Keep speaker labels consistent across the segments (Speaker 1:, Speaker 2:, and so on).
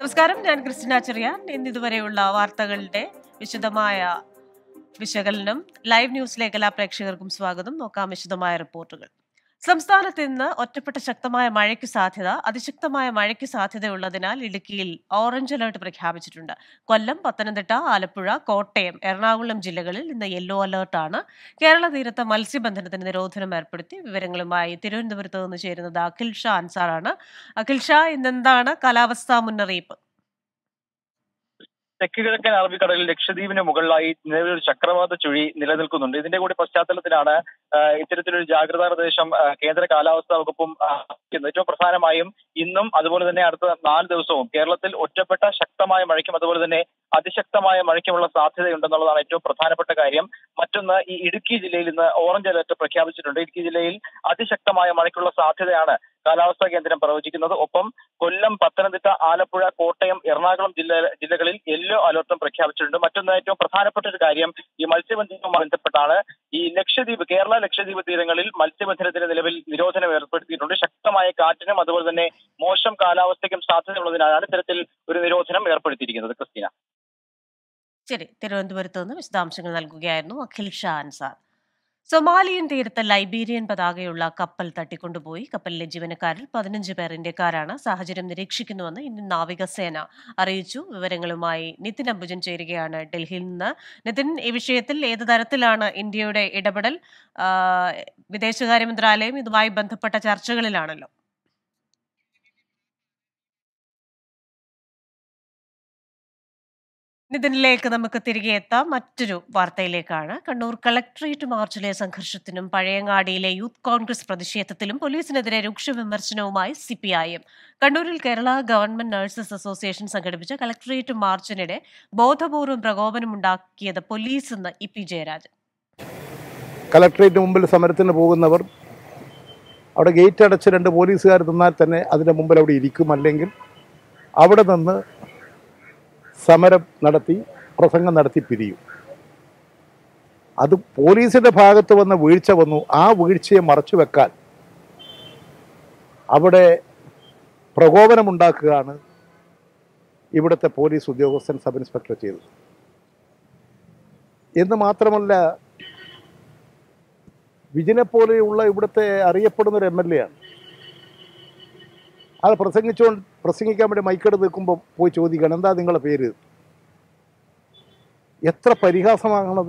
Speaker 1: നമസ്കാരം ഞാൻ ക്രിസ്റ്റിന ചെറിയാൻ ഇന്ന് ഇതുവരെയുള്ള വാർത്തകളുടെ വിശദമായ വിശകലനം ലൈവ് ന്യൂസിലേക്ക് എല്ലാ പ്രേക്ഷകർക്കും സ്വാഗതം നോക്കാം വിശദമായ റിപ്പോർട്ടുകൾ സംസ്ഥാനത്ത് ഇന്ന് ഒറ്റപ്പെട്ട ശക്തമായ മഴയ്ക്ക് സാധ്യത അതിശക്തമായ മഴയ്ക്ക് സാധ്യതയുള്ളതിനാൽ ഇടുക്കിയിൽ ഓറഞ്ച് അലർട്ട് പ്രഖ്യാപിച്ചിട്ടുണ്ട് കൊല്ലം പത്തനംതിട്ട ആലപ്പുഴ കോട്ടയം എറണാകുളം ജില്ലകളിൽ ഇന്ന് യെല്ലോ അലർട്ടാണ് കേരള തീരത്ത് മത്സ്യബന്ധനത്തിന് നിരോധനം ഏർപ്പെടുത്തി വിവരങ്ങളുമായി തിരുവനന്തപുരത്ത് നിന്ന് ചേരുന്നത് അഖിൽ ഷാ അൻസാറാണ് അഖിൽ ഷാ ഇന്നെന്താണ് കാലാവസ്ഥാ മുന്നറിയിപ്പ്
Speaker 2: തെക്ക് കിഴക്കൻ അറബിക്കടലിൽ ലക്ഷദ്വീപിന് മുകളിലായി നിലവിൽ ഒരു ചക്രവാത ചുഴി നിലനിൽക്കുന്നുണ്ട് ഇതിന്റെ കൂടി പശ്ചാത്തലത്തിലാണ് ആ, ഇത്തരത്തിലൊരു ജാഗ്രതാ നിർദ്ദേശം ആ, കേന്ദ്ര കാലാവസ്ഥാ വകുപ്പും ആ, ഇരിക്കുന്നത്. ഏറ്റവും പ്രധാനമായും ഇന്നും അതുപോലെ തന്നെ അടുത്ത നാല് ദിവസവും കേരളത്തിൽ ഒറ്റപ്പെട്ട ശക്തമായ മഴയ്ക്കും അതുപോലെ തന്നെ അതിശക്തമായ മഴയ്ക്കുമുള്ള സാധ്യതയുണ്ടെന്നുള്ളതാണ് ഏറ്റവും പ്രധാനപ്പെട്ട കാര്യം മറ്റൊന്ന് ഈ ഇടുക്കി ജില്ലയിൽ ഇന്ന് ഓറഞ്ച് അലർട്ട് പ്രഖ്യാപിച്ചിട്ടുണ്ട് ഇടുക്കി ജില്ലയിൽ അതിശക്തമായ മഴയ്ക്കുള്ള സാധ്യതയാണ് കാലാവസ്ഥാ കേന്ദ്രം പ്രവചിക്കുന്നത് ഒപ്പം കൊല്ലം പത്തനംതിട്ട ആലപ്പുഴ കോട്ടയം എറണാകുളം ജില്ല ജില്ലകളിൽ യെല്ലോ അലർട്ടും പ്രഖ്യാപിച്ചിട്ടുണ്ട് മറ്റൊന്ന് ഏറ്റവും പ്രധാനപ്പെട്ട ഒരു കാര്യം ഈ മത്സ്യബന്ധനവുമായി ബന്ധപ്പെട്ടാണ് ഈ ലക്ഷദ്വീപ് കേരള ലക്ഷദ്വീപ് തീരങ്ങളിൽ മത്സ്യബന്ധനത്തിന് നിലവിൽ നിരോധനം ഏർപ്പെടുത്തിയിട്ടുണ്ട് ശക്തമായ കാറ്റിനും അതുപോലെ തന്നെ മോശം കാലാവസ്ഥയ്ക്കും സാധ്യതയുള്ളതിനാലാണ് ഇത്തരത്തിൽ ഒരു നിരോധനം ഏർപ്പെടുത്തിയിരിക്കുന്നത് ക്രിസ്റ്റീന
Speaker 1: ശരി തിരുവനന്തപുരത്ത് നിന്ന് വിശദാംശങ്ങൾ നൽകുകയായിരുന്നു അഖിൽ ഷാ അൻസാർ സൊമാലിയൻ തീരത്ത് ലൈബീരിയൻ പതാകയുള്ള കപ്പൽ തട്ടിക്കൊണ്ടുപോയി കപ്പലിലെ ജീവനക്കാരിൽ പതിനഞ്ച് പേർ ഇന്ത്യക്കാരാണ് സാഹചര്യം നിരീക്ഷിക്കുന്നുവെന്ന് ഇന്ത്യൻ നാവികസേന അറിയിച്ചു വിവരങ്ങളുമായി നിതിൻ അംബുജൻ ചേരുകയാണ് ഡൽഹിയിൽ നിന്ന് നിതിൻ ഈ വിഷയത്തിൽ ഏത് തരത്തിലാണ് ഇന്ത്യയുടെ ഇടപെടൽ ആ, വിദേശകാര്യ മന്ത്രാലയം ഇതുമായി ബന്ധപ്പെട്ട ചർച്ചകളിലാണല്ലോ നിതിനിലേക്ക് നമുക്ക് തിരികെ എത്താം മറ്റൊരു വാർത്തയിലേക്കാണ് കണ്ണൂർ കളക്ടറേറ്റ് മാർച്ചിലെ സംഘർഷത്തിനും പഴയങ്ങാടിയിലെ യൂത്ത് കോൺഗ്രസ് പ്രതിഷേധത്തിലും പോലീസിനെതിരെ രൂക്ഷ വിമർശനവുമായി സി പി ഐ എം കണ്ണൂരിൽ കേരള ഗവൺമെന്റ് നഴ്സസ് അസോസിയേഷൻ സംഘടിപ്പിച്ച കളക്ടറേറ്റ് മാർച്ചിനിടെ ബോധപൂർവം പ്രകോപനമുണ്ടാക്കിയത് പോലീസ് എന്ന് ഇ പി ജയരാജൻ
Speaker 3: കലക്ട്രേറ്റ് മുമ്പിൽ സമരത്തിന് പോകുന്നവർ അവിടെ ഗേറ്റ് അടച്ച് രണ്ട് പോലീസുകാർ നിന്നാൽ തന്നെ അതിൻ്റെ മുമ്പിൽ അവിടെ ഇരിക്കും അല്ലെങ്കിൽ അവിടെ നിന്ന് സമരം നടത്തി പ്രസംഗം നടത്തി പിരിയും അത് പോലീസിന്റെ ഭാഗത്ത് വന്ന വീഴ്ച വന്നു ആ വീഴ്ചയെ മറച്ചു വെക്കാൻ അവിടെ പ്രകോപനമുണ്ടാക്കുകയാണ് ഇവിടുത്തെ പോലീസ് ഉദ്യോഗസ്ഥൻ സബ് ഇൻസ്പെക്ടർ ചെയ്തത് എന്ന് മാത്രമല്ല വിജിനെ പോലെയുള്ള ഇവിടുത്തെ അറിയപ്പെടുന്ന ഒരു എം എൽ എ ആണ് അത് പ്രസംഗിച്ചുകൊണ്ട് പ്രസംഗിക്കാൻ വേണ്ടി മൈക്കെടുത്ത് നിൽക്കുമ്പോൾ പോയി ചോദിക്കണം എന്താ നിങ്ങളുടെ പേര് എത്ര പരിഹാസമാകണത്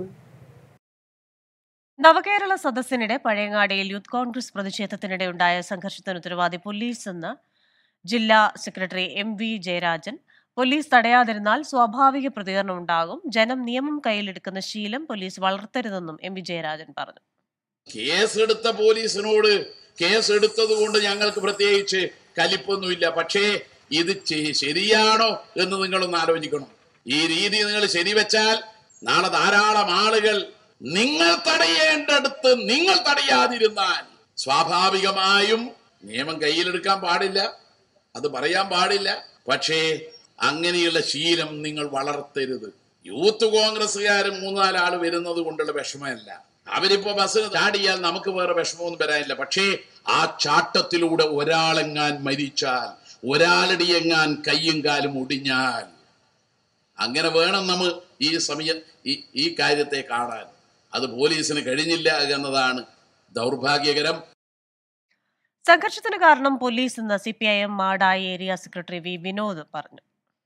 Speaker 1: നവകേരള സദസ്സിനിടെ പഴയങ്ങാടിയിൽ യൂത്ത് കോൺഗ്രസ് പ്രതിഷേധത്തിനിടെ ഉണ്ടായ സംഘർഷത്തിന് ഉത്തരവാദി പോലീസ് എന്ന് ജില്ലാ secretary M V Jayarajan police തടയാതിരുന്നാൽ സ്വാഭാവിക പ്രതികരണം ഉണ്ടാകും ജനം നിയമം കയ്യിലെടുക്കുന്ന ശീലം പോലീസ് വളർത്തരുതെന്നും എം വി ജയരാജൻ പറഞ്ഞു
Speaker 4: കേസെടുത്ത പോലീസിനോട് കേസെടുത്തത് കൊണ്ട് ഞങ്ങൾക്ക് പ്രത്യേകിച്ച് കലിപ്പൊന്നുമില്ല പക്ഷേ ഇത് ചെ- ശരിയാണോ എന്ന് നിങ്ങളൊന്ന് ആലോചിക്കണം ഈ രീതി നിങ്ങൾ ശരിവെച്ചാൽ നാളെ ധാരാളം ആളുകൾ നിങ്ങൾ തടയേണ്ടടുത്ത് നിങ്ങൾ തടയാതിരുന്നാൽ സ്വാഭാവികമായും നിയമം കയ്യിലെടുക്കാൻ പാടില്ല അത് പറയാൻ പാടില്ല പക്ഷേ അങ്ങനെയുള്ള ശീലം നിങ്ങൾ വളർത്തരുത് യൂത്ത് കോൺഗ്രസ്സുകാരും മൂന്നാലാൾ വരുന്നത് കൊണ്ടുള്ള വിഷമമല്ല അവരിപ്പോ ബസ്സിന് ചാടിയാൽ നമുക്ക് വേറെ വിഷമമൊന്നും വരാനില്ല പക്ഷേ ആ ചാട്ടത്തിലൂടെ ഒരാളെങ്ങാൻ മരിച്ചാൽ ഒരാളടിയെങ്ങാൻ കയ്യും കാലും ഒടിഞ്ഞാൽ അങ്ങനെ വേണം നമ്മൾ ഈ സമയം ഈ ഈ കാര്യത്തെ കാണാൻ അത് പോലീസിന് കഴിഞ്ഞില്ല എന്നതാണ് ദൗർഭാഗ്യകരം
Speaker 1: സംഘർഷത്തിന് കാരണം പോലീസ് എന്ന് C P I M Madayi area secretary V Vinod പറഞ്ഞു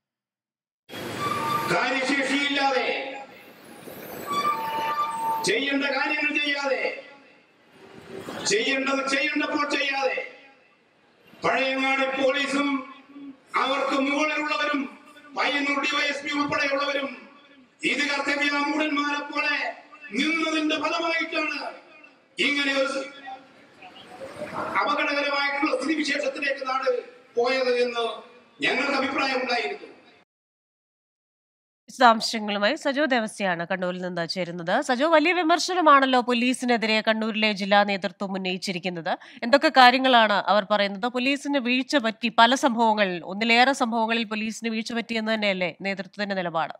Speaker 5: കാര്യശേഷിയില്ലാതെ ചെയ്യേണ്ട കാര്യങ്ങൾ ചെയ്യാതെ ചെയ്യേണ്ടത് ചെയ്യേണ്ടപ്പോൾ ചെയ്യാതെ പഴയങ്ങാടി പോലീസും അവർക്ക് മുകളിലുള്ളവരും പയ്യന്നൂർ ഡിവൈഎസ്പി ഉൾപ്പെടെയുള്ളവരും ഇത് കർത്തവ്യ മൂടന്മാരെ പോലെ നിന്നതിന്റെ ഫലമായിട്ടാണ് ഇങ്ങനെ ഒരു അപകടകരമായിട്ടുള്ള സ്ഥിതിവിശേഷത്തിലേക്ക് നാട് പോയത് എന്ന് ഞങ്ങൾക്ക് അഭിപ്രായമുണ്ടായിരുന്നു
Speaker 1: വിശദാംശങ്ങളുമായി സജോ ദേവസ്യാണ് കണ്ണൂരിൽ നിന്ന് ചേരുന്നത് സജോ വലിയ വിമർശനമാണല്ലോ പോലീസിനെതിരെ കണ്ണൂരിലെ ജില്ലാ നേതൃത്വം ഉന്നയിച്ചിരിക്കുന്നത് എന്തൊക്കെ കാര്യങ്ങളാണ് അവർ പറയുന്നത് പോലീസിന് വീഴ്ച പറ്റി പല സംഭവങ്ങളിൽ ഒന്നിലേറെ സംഭവങ്ങളിൽ പോലീസിന് വീഴ്ച പറ്റിയെന്ന് തന്നെയല്ലേ നേതൃത്വത്തിന്റെ നിലപാട്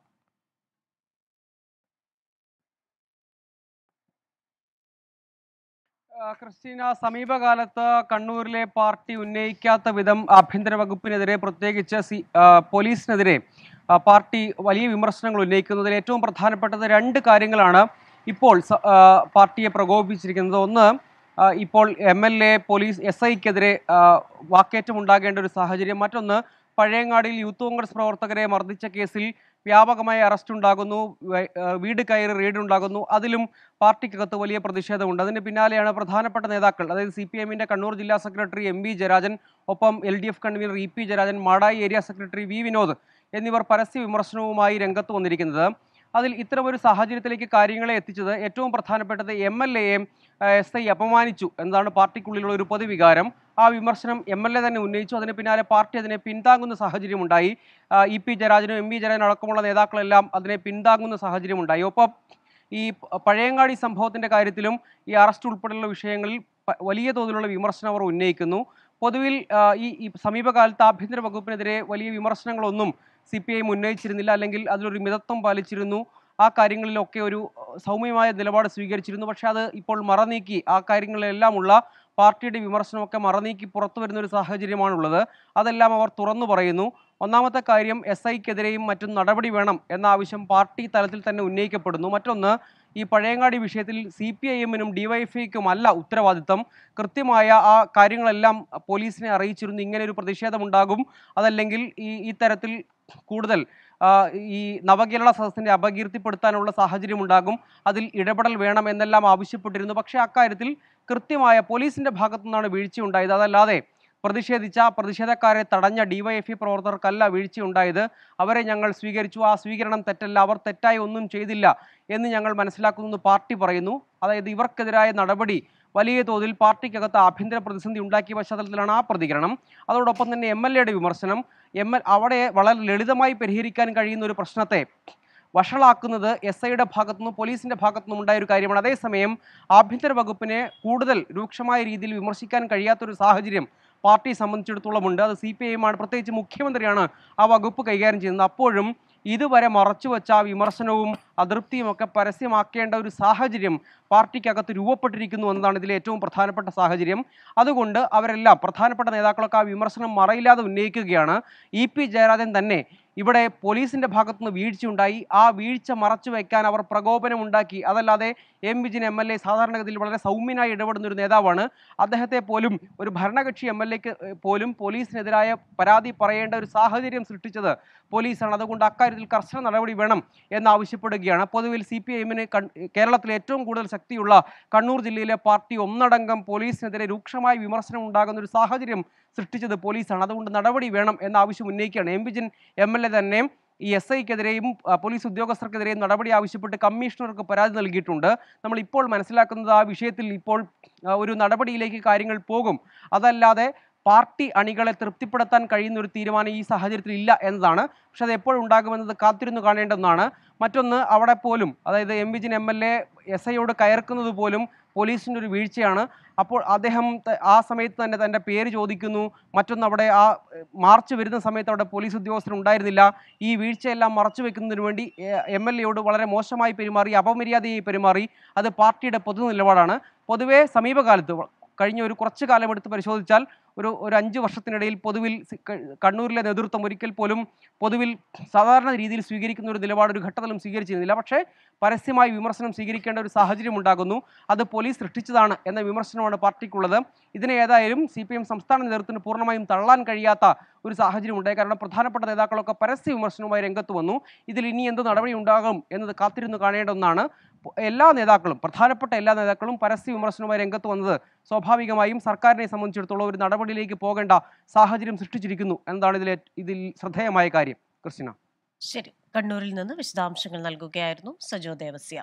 Speaker 6: ആ, ക്രിസ്റ്റീന സമീപകാലത്ത് കണ്ണൂരിലെ പാർട്ടി ഉന്നയിക്കാത്ത വിധം ആഭ്യന്തര വകുപ്പിനെതിരെ പ്രത്യേകിച്ച് സി ആ, പോലീസിനെതിരെ ആ, പാർട്ടി വലിയ വിമർശനങ്ങൾ ഉന്നയിക്കുന്നതിൽ ഏറ്റവും പ്രധാനപ്പെട്ടത് രണ്ട് കാര്യങ്ങളാണ് ഇപ്പോൾ സ- ആ, പാർട്ടിയെ പ്രകോപിപ്പിച്ചിരിക്കുന്നത് ഒന്ന് ആ, ഇപ്പോൾ M L A police S ഐക്കെതിരെ വാക്കേറ്റം ഉണ്ടാകേണ്ട ഒരു സാഹചര്യം മറ്റൊന്ന് പഴയങ്ങാടിയിൽ യൂത്ത് കോൺഗ്രസ് പ്രവർത്തകരെ മർദ്ദിച്ച കേസിൽ വ്യാപകമായ അറസ്റ്റ് ഉണ്ടാകുന്നു വേ- ആ, വീട് കയറി റെയ്ഡ് ഉണ്ടാകുന്നു അതിലും പാർട്ടിക്കകത്ത് വലിയ പ്രതിഷേധമുണ്ട് അതിന് പിന്നാലെയാണ് പ്രധാനപ്പെട്ട നേതാക്കൾ അതായത് സി പി എമ്മിന്റെ കണ്ണൂർ ജില്ലാ സെക്രട്ടറി എം വി ജയരാജൻ ഒപ്പം L D F convener E P Jayarajan Madayi area secretary V Vinod എന്നിവർ പരസ്യ വിമർശനവുമായി രംഗത്ത് വന്നിരിക്കുന്നത് അതിൽ ഇത്തരമൊരു സാഹചര്യത്തിലേക്ക് കാര്യങ്ങളെ എത്തിച്ചത് ഏറ്റവും പ്രധാനപ്പെട്ടത് എം എൽ എയെ എസ് ഐ അപമാനിച്ചു എന്നതാണ് പാർട്ടിക്കുള്ളിലുള്ള ഒരു പൊതുവികാരം ആ വിമർശനം എം എൽ എ തന്നെ ഉന്നയിച്ചു അതിന് പിന്നാലെ പാർട്ടി അതിനെ പിന്താങ്ങുന്ന സാഹചര്യമുണ്ടായി ആ, ഇ പി ജയരാജനും എം വി ജയരാജനും അടക്കമുള്ള നേതാക്കളെല്ലാം അതിനെ പിന്താങ്ങുന്ന സാഹചര്യമുണ്ടായി ഒപ്പം ഈ പ- പഴയങ്ങാടി സംഭവത്തിന്റെ കാര്യത്തിലും ഈ അറസ്റ്റ് ഉൾപ്പെടെയുള്ള വിഷയങ്ങളിൽ പ- വലിയ തോതിലുള്ള വിമർശനം അവർ ഉന്നയിക്കുന്നു പൊതുവിൽ ആ, ഈ ഈ സമീപകാലത്ത് ആഭ്യന്തര വകുപ്പിനെതിരെ വലിയ വിമർശനങ്ങളൊന്നും സി പി ഐ ഉന്നയിച്ചിരുന്നില്ല അല്ലെങ്കിൽ അതിലൊരു മിതത്വം പാലിച്ചിരുന്നു ആ കാര്യങ്ങളിലൊക്കെ ഒരു അഹ്, സൗമ്യമായ നിലപാട് സ്വീകരിച്ചിരുന്നു പക്ഷേ അത് ഇപ്പോൾ മറനീക്കി ആ കാര്യങ്ങളിലെല്ലാമുള്ള പാർട്ടിയുടെ വിമർശനമൊക്കെ മറനീക്കി പുറത്തു വരുന്ന ഒരു സാഹചര്യമാണുള്ളത് അതെല്ലാം അവർ തുറന്നു പറയുന്നു ഒന്നാമത്തെ കാര്യം എസ് ഐക്കെതിരെയും മറ്റും നടപടി വേണം എന്ന ആവശ്യം പാർട്ടി തലത്തിൽ തന്നെ ഉന്നയിക്കപ്പെടുന്നു മറ്റൊന്ന് ഈ പഴയങ്ങാടി വിഷയത്തിൽ സി പി ഐ എമ്മിനും ഡിവൈഎഫ്ഐക്കും അല്ല ഉത്തരവാദിത്തം കൃത്യമായ ആ കാര്യങ്ങളെല്ലാം പോലീസിനെ അറിയിച്ചിരുന്നു ഇങ്ങനെ ഒരു പ്രതിഷേധമുണ്ടാകും അതല്ലെങ്കിൽ ഈ ഈ തരത്തിൽ കൂടുതൽ ആ, ഈ നവകേരള സദസ്സിനെ അപകീർത്തിപ്പെടുത്താനുള്ള സാഹചര്യം ഉണ്ടാകും അതിൽ ഇടപെടൽ വേണം എന്നെല്ലാം ആവശ്യപ്പെട്ടിരുന്നു പക്ഷേ അക്കാര്യത്തിൽ കൃത്യമായ പോലീസിന്റെ ഭാഗത്തു നിന്നാണ് വീഴ്ചയുണ്ടായത് അതല്ലാതെ പ്രതിഷേധിച്ച പ്രതിഷേധക്കാരെ തടഞ്ഞ ഡിവൈഎഫ്ഇ പ്രവർത്തകർക്കല്ല വീഴ്ചയുണ്ടായത് അവരെ ഞങ്ങൾ സ്വീകരിച്ചു ആ സ്വീകരണം തെറ്റല്ല അവർ തെറ്റായി ഒന്നും ചെയ്തില്ല എന്ന് ഞങ്ങൾ മനസ്സിലാക്കുന്നു എന്ന് പാർട്ടി പറയുന്നു അതായത് ഇവർക്കെതിരായ നടപടി വലിയ തോതിൽ പാർട്ടിക്കകത്ത് ആഭ്യന്തര പ്രതിസന്ധി ഉണ്ടാക്കിയ പശ്ചാത്തലത്തിലാണ് ആ പ്രതികരണം അതോടൊപ്പം തന്നെ എം എൽ എയുടെ വിമർശനം എം എൽ അവിടെ വളരെ ലളിതമായി പരിഹരിക്കാൻ കഴിയുന്ന ഒരു പ്രശ്നത്തെ വഷളാക്കുന്നത് എസ് ഐയുടെ ഭാഗത്തുനിന്നും പോലീസിന്റെ ഭാഗത്തുനിന്നും ഉണ്ടായ ഒരു കാര്യമാണ് അതേസമയം ആഭ്യന്തര വകുപ്പിനെ കൂടുതൽ രൂക്ഷമായ രീതിയിൽ വിമർശിക്കാൻ കഴിയാത്തൊരു സാഹചര്യം പാർട്ടിയെ സംബന്ധിച്ചിടത്തോളം ഉണ്ട് അത് സി പി ഐ എമ്മാണ് പ്രത്യേകിച്ച് മുഖ്യമന്ത്രിയാണ് ആ വകുപ്പ് കൈകാര്യം ചെയ്യുന്നത് അപ്പോഴും ഇതുവരെ മറച്ചുവെച്ച ആ വിമർശനവും അതൃപ്തിയും ഒക്കെ പരസ്യമാക്കേണ്ട ഒരു സാഹചര്യം പാർട്ടിക്കകത്ത് രൂപപ്പെട്ടിരിക്കുന്നു എന്നതാണ് ഇതിലെ ഏറ്റവും പ്രധാനപ്പെട്ട സാഹചര്യം അതുകൊണ്ട് അവരെല്ലാം പ്രധാനപ്പെട്ട നേതാക്കളൊക്കെ ആ വിമർശനം മറയില്ലാതെ ഉന്നയിക്കുകയാണ് ഇ പി ജയരാജൻ തന്നെ ഇവിടെ പോലീസിന്റെ ഭാഗത്തുനിന്ന് വീഴ്ചയുണ്ടായി ആ വീഴ്ച മറച്ചു വയ്ക്കാൻ അവർ പ്രകോപനമുണ്ടാക്കി അതല്ലാതെ M Vijin M L A സാധാരണഗതിയിൽ വളരെ സൗമ്യനായി ഇടപെടുന്ന ഒരു നേതാവാണ് അദ്ദേഹത്തെ പോലും ഒരു ഭരണകക്ഷി എം എൽ എക്ക് പോലും പോലീസിനെതിരായ പരാതി പറയേണ്ട ഒരു സാഹചര്യം സൃഷ്ടിച്ചത് പോലീസാണ് അതുകൊണ്ട് അക്കാര്യത്തിൽ കർശന നടപടി വേണം എന്നാവശ്യപ്പെടുകയാണ് പൊതുവിൽ സി പി എമ്മിന് കേരളത്തിലെ ഏറ്റവും കൂടുതൽ ശക്തിയുള്ള കണ്ണൂർ ജില്ലയിലെ പാർട്ടി ഒന്നടങ്കം പോലീസിനെതിരെ രൂക്ഷമായ വിമർശനം ഉണ്ടാകുന്ന ഒരു സാഹചര്യം സൃഷ്ടിച്ചത് പോലീസാണ് അതുകൊണ്ട് നടപടി വേണം എന്ന ആവശ്യം ഉന്നയിക്കുകയാണ് M Vijin M L A തന്നെ ഈ എസ് ഐക്കെതിരെയും പോലീസ് ഉദ്യോഗസ്ഥർക്കെതിരെയും നടപടി ആവശ്യപ്പെട്ട് കമ്മീഷണർക്ക് പരാതി നൽകിയിട്ടുണ്ട് നമ്മൾ ഇപ്പോൾ മനസ്സിലാക്കുന്നത് ആ വിഷയത്തിൽ ഇപ്പോൾ ആ, ഒരു നടപടിയിലേക്ക് കാര്യങ്ങൾ പോകും അതല്ലാതെ പാർട്ടി അണികളെ തൃപ്തിപ്പെടുത്താൻ കഴിയുന്ന ഒരു തീരുമാനം ഈ സാഹചര്യത്തിൽ ഇല്ല എന്നതാണ് പക്ഷെ അത് എപ്പോഴുണ്ടാകുമെന്നത് കാത്തിരുന്നു കാണേണ്ടതാണ് മറ്റൊന്ന് അവിടെ പോലും അതായത് M Vijin M L A S ഐയോട് കയർക്കുന്നത് പോലും പോലീസിൻ്റെ ഒരു വീഴ്ചയാണ് അപ്പോൾ അദ്ദേഹം ത- ആ സമയത്ത് തന്നെ തൻ്റെ പേര് ചോദിക്കുന്നു മറ്റൊന്ന് അവിടെ ആ എഹ്, മാർച്ച് വരുന്ന സമയത്ത് അവിടെ പോലീസ് ഉദ്യോഗസ്ഥർ ഉണ്ടായിരുന്നില്ല ഈ വീഴ്ചയെല്ലാം മറച്ചു വെക്കുന്നതിന് വേണ്ടി എം എൽ എയോട് വളരെ മോശമായി പെരുമാറി അപമര്യാദയായി പെരുമാറി അത് പാർട്ടിയുടെ പൊതു നിലപാടാണ് പൊതുവേ സമീപകാലത്ത് വ- കഴിഞ്ഞ ഒരു കുറച്ച് കാലം എടുത്ത് പരിശോധിച്ചാൽ ഒരു ഒരു അഞ്ച് വർഷത്തിനിടയിൽ പൊതുവിൽ സി- ക- കണ്ണൂരിലെ നേതൃത്വം ഒരിക്കൽ പോലും പൊതുവിൽ സാധാരണ രീതിയിൽ സ്വീകരിക്കുന്ന ഒരു നിലപാട് ഒരു ഘട്ടത്തിലും സ്വീകരിച്ചിരുന്നില്ല പക്ഷേ പരസ്യമായി വിമർശനം സ്വീകരിക്കേണ്ട ഒരു സാഹചര്യം ഉണ്ടാകുന്നു അത് പോലീസ് സൃഷ്ടിച്ചതാണ് എന്ന വിമർശനമാണ് പാർട്ടിക്കുള്ളത് ഇതിനെ ഏതായാലും സി പി എം സംസ്ഥാന നേതൃത്വത്തിന് പൂർണ്ണമായും തള്ളാൻ കഴിയാത്ത ഒരു സാഹചര്യം ഉണ്ടായി കാരണം പ്രധാനപ്പെട്ട നേതാക്കളൊക്കെ പരസ്യ വിമർശനവുമായി രംഗത്ത് വന്നു ഇതിൽ ഇനി എന്ത് നടപടി ഉണ്ടാകും എന്നത് കാത്തിരുന്ന് കാണേണ്ട ഒന്നാണ് പ- എല്ലാ നേതാക്കളും പ്രധാനപ്പെട്ട എല്ലാ നേതാക്കളും പരസ്യ വിമർശനവുമായി രംഗത്ത് വന്നത് സ്വാഭാവികമായും സർക്കാരിനെ സംബന്ധിച്ചിടത്തോളം ഒരു നടപടിയിലേക്ക് പോകേണ്ട സാഹചര്യം സൃഷ്ടിച്ചിരിക്കുന്നു എന്നതാണ് ഇതിലെ ഇതിൽ ശ്രദ്ധേയമായ കാര്യം ക്രിസ്റ്റിന
Speaker 1: ശരി കണ്ണൂരിൽ നിന്ന് വിശദാംശങ്ങൾ നൽകുകയായിരുന്നു സജോ ദേവസ്യ